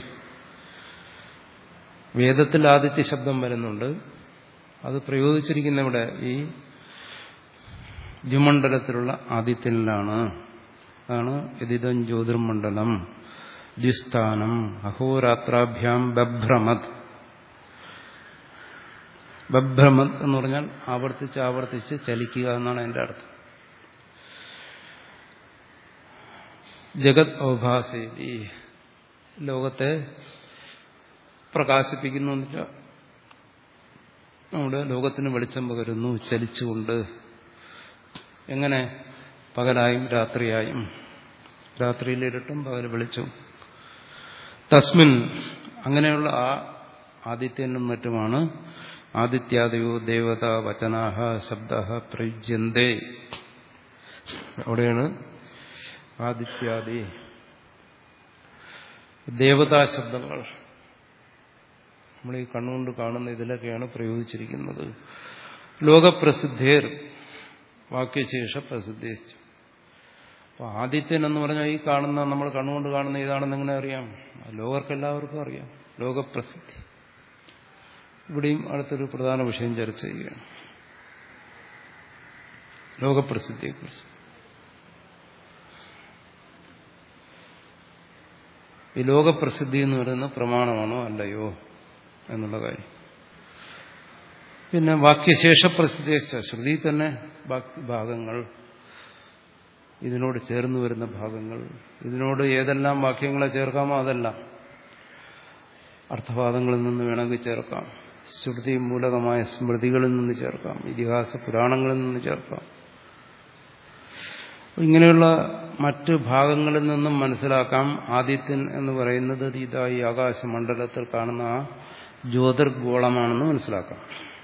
വേദത്തിൽ ആദിത്യ ശബ്ദം വരുന്നുണ്ട് അത് പ്രയോഗിച്ചിരിക്കുന്ന ഇവിടെ ഈ ദ്വിമണ്ഡലത്തിലുള്ള ആദിത്യനിലാണ് അതാണ് യതിദം ജ്യോതിർമണ്ഡലം ദ്വിസ്ഥാനം അഹോരാത്രാഭ്യാം ബഭ്രമത് ബഭ്രമത് എന്ന് പറഞ്ഞാൽ ആവർത്തിച്ച് ആവർത്തിച്ച് ചലിക്കുക എന്നാണ് എൻ്റെ അർത്ഥം ജഗത് ഔഭാസേതി ലോകത്തെ പ്രകാശിപ്പിക്കുന്നു എന്നുവെച്ചാൽ നമ്മുടെ ലോകത്തിന് വെളിച്ചം പകരുന്നു ചലിച്ചുകൊണ്ട് എങ്ങനെ പകലായും രാത്രിയായും രാത്രിയിൽ ഇരുട്ടും പകൽ വെളിച്ചവും തസ്മിൻ അങ്ങനെയുള്ള ആ ആദിത്യനും മറ്റുമാണ് ആദിത്യാദയോ ദേവത വചനാഹ ശബ്ദ പ്രയുജ്യന്തേ അവിടെയാണ് ആദിത്യാദി ദേവതാ ശബ്ദങ്ങൾ നമ്മൾ ഈ കണ്ണുകൊണ്ട് കാണുന്ന ഇതിലൊക്കെയാണ് പ്രയോഗിച്ചിരിക്കുന്നത് ലോകപ്രസിദ്ധേർ വാക്യശേഷ പ്രസിദ്ധിച്ചു അപ്പോൾ ആദിത്യൻ എന്ന് പറഞ്ഞാൽ ഈ കാണുന്ന നമ്മൾ കണ്ണുകൊണ്ട് കാണുന്ന ഇതാണെന്ന് എങ്ങനെ അറിയാം ലോകർക്കെല്ലാവർക്കും അറിയാം ലോകപ്രസിദ്ധി ഇവിടെയും അടുത്തൊരു പ്രധാന വിഷയം ചർച്ച ചെയ്യുകയാണ് ലോകപ്രസിദ്ധിയെക്കുറിച്ച് ഈ ലോകപ്രസിദ്ധി എന്ന് പറയുന്ന പ്രമാണമാണോ അല്ലയോ എന്നുള്ള കാര്യം പിന്നെ വാക്യശേഷ പ്രസിദ്ധേശ ശ്രുതി തന്നെ ബാക്കി ഭാഗങ്ങൾ ഇതിനോട് ചേർന്ന് വരുന്ന ഭാഗങ്ങൾ ഇതിനോട് ഏതെല്ലാം വാക്യങ്ങളെ ചേർക്കാമോ അതെല്ലാം അർത്ഥവാദങ്ങളിൽ നിന്ന് വേണമെങ്കിൽ ചേർക്കാം ശ്രുതി മൂലകമായ സ്മൃതികളിൽ നിന്ന് ചേർക്കാം ഇതിഹാസ പുരാണങ്ങളിൽ നിന്ന് ചേർക്കാം ഇങ്ങനെയുള്ള മറ്റ് ഭാഗങ്ങളിൽ നിന്നും മനസ്സിലാക്കാം ആദിത്യൻ എന്ന് പറയുന്നത് ഇതായി ആകാശമണ്ഡലത്തിൽ കാണുന്ന ആ ജ്യോതിർഗോളമാണെന്ന് മനസ്സിലാക്കാം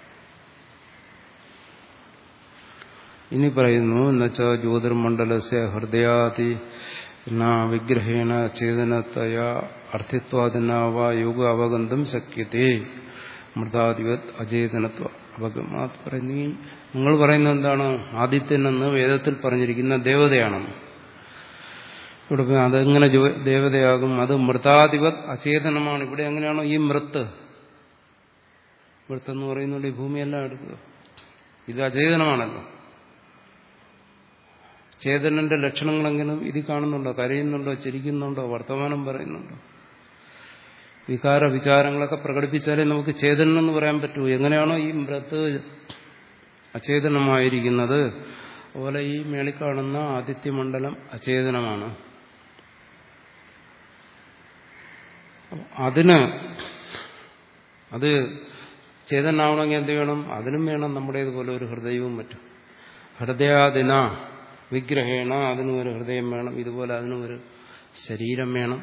ഇനി പറയുന്നു എന്നുവെച്ചാൽ ജ്യോതിർമണ്ഡലസ്യ ഹൃദയാതി വിഗ്രഹേണ ചേതനത്തയ അർത്ഥിത്വാദിനാവ യോഗ അവഗന്ധം ശക്യത്തെ മൃതാധിപത് അചേതനത്വ അവഗമാത് പറയുന്നു നിങ്ങൾ പറയുന്നത് എന്താണ് ആദിത്യൻ എന്ന് വേദത്തിൽ പറഞ്ഞിരിക്കുന്ന ദേവതയാണെന്ന് ഇവിടെ അതെങ്ങനെ ദേവതയാകും അത് മൃതാധിപത് അചേതനമാണ് ഇവിടെ എങ്ങനെയാണോ ഈ മൃത്ത് മൃത്തെന്ന് പറയുന്നുണ്ട് ഈ ഭൂമിയെല്ലാം എടുക്കുക ഇത് അചേതനമാണല്ലോ ചേതനന്റെ ലക്ഷണങ്ങളെങ്കിലും ഇത് കാണുന്നുണ്ടോ കരയുന്നുണ്ടോ ചിരിക്കുന്നുണ്ടോ വർത്തമാനം പറയുന്നുണ്ടോ വികാര വിചാരങ്ങളൊക്കെ പ്രകടിപ്പിച്ചാലേ നമുക്ക് ചേതനം എന്ന് പറയാൻ പറ്റൂ എങ്ങനെയാണോ ഈ മൃത്ത് അചേതനമായിരിക്കുന്നത് അതുപോലെ ഈ മേളിൽ കാണുന്ന ആദിത്യമണ്ഡലം അചേതനമാണ് അതിന് അത് ചേതനാവണമെങ്കിൽ എന്ത് വേണം അതിനും വേണം നമ്മുടേതുപോലെ ഒരു ഹൃദയവും മറ്റും ഹൃദയാദിന വിഗ്രഹേണ അതിനും ഒരു ഹൃദയം വേണം ഇതുപോലെ അതിനും ഒരു ശരീരം വേണം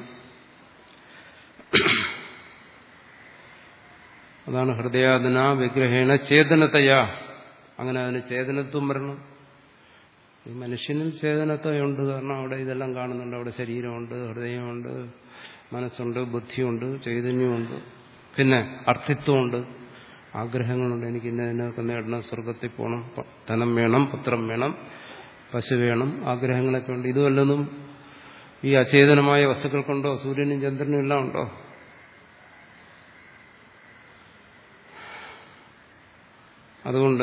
അതാണ് ഹൃദയാദിന വിഗ്രഹേണ ചേതനതയാ അങ്ങനെ അതിന് ചേതനത്വം വരണം ഈ മനുഷ്യനിൽ ചേതനത്വമുണ്ട് കാരണം അവിടെ ഇതെല്ലാം കാണുന്നുണ്ട് അവിടെ ശരീരമുണ്ട് ഹൃദയമുണ്ട് മനസ്സുണ്ട് ബുദ്ധിയുണ്ട് ചൈതന്യമുണ്ട് പിന്നെ അർത്ഥിത്വമുണ്ട് ആഗ്രഹങ്ങളുണ്ട് എനിക്ക് ഇന്നതിനൊക്കെ നേടണം സ്വർഗത്തിൽ പോകണം ധനം വേണം പുത്രം വേണം പശു വേണം ആഗ്രഹങ്ങളൊക്കെ ഉണ്ട് ഇതുവല്ലൊന്നും ഈ അചേതനമായ വസ്തുക്കൾക്കുണ്ടോ സൂര്യനും ചന്ദ്രനും എല്ലാം ഉണ്ടോ അതുകൊണ്ട്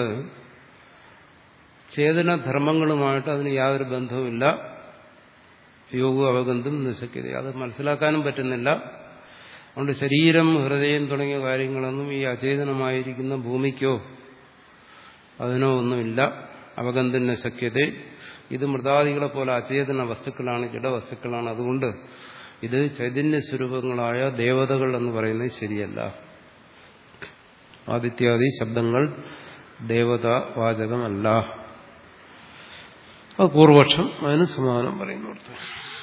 ചേതനധർമ്മങ്ങളുമായിട്ട് അതിന് യാതൊരു ബന്ധവുമില്ല യോഗ അവഗന്ധം നിശക്യത അത് മനസ്സിലാക്കാനും പറ്റുന്നില്ല അതുകൊണ്ട് ശരീരം ഹൃദയം തുടങ്ങിയ കാര്യങ്ങളൊന്നും ഈ അചേതനമായിരിക്കുന്ന ഭൂമിക്കോ അതിനോ ഒന്നുമില്ല അവഗന്ധന ശക്യത ഇത് മൃതാദികളെ പോലെ അചേതന വസ്തുക്കളാണ് ജഡവസ്തുക്കളാണ് അതുകൊണ്ട് ഇത് ചൈതന്യ സ്വരൂപങ്ങളായ ദേവതകൾ എന്ന് പറയുന്നത് ശരിയല്ല ആദിത്യാദി ശബ്ദങ്ങൾ ദേവത വാചകമല്ല അത് പൂർവപക്ഷം അതിന് സമാധാനം പറയുന്നു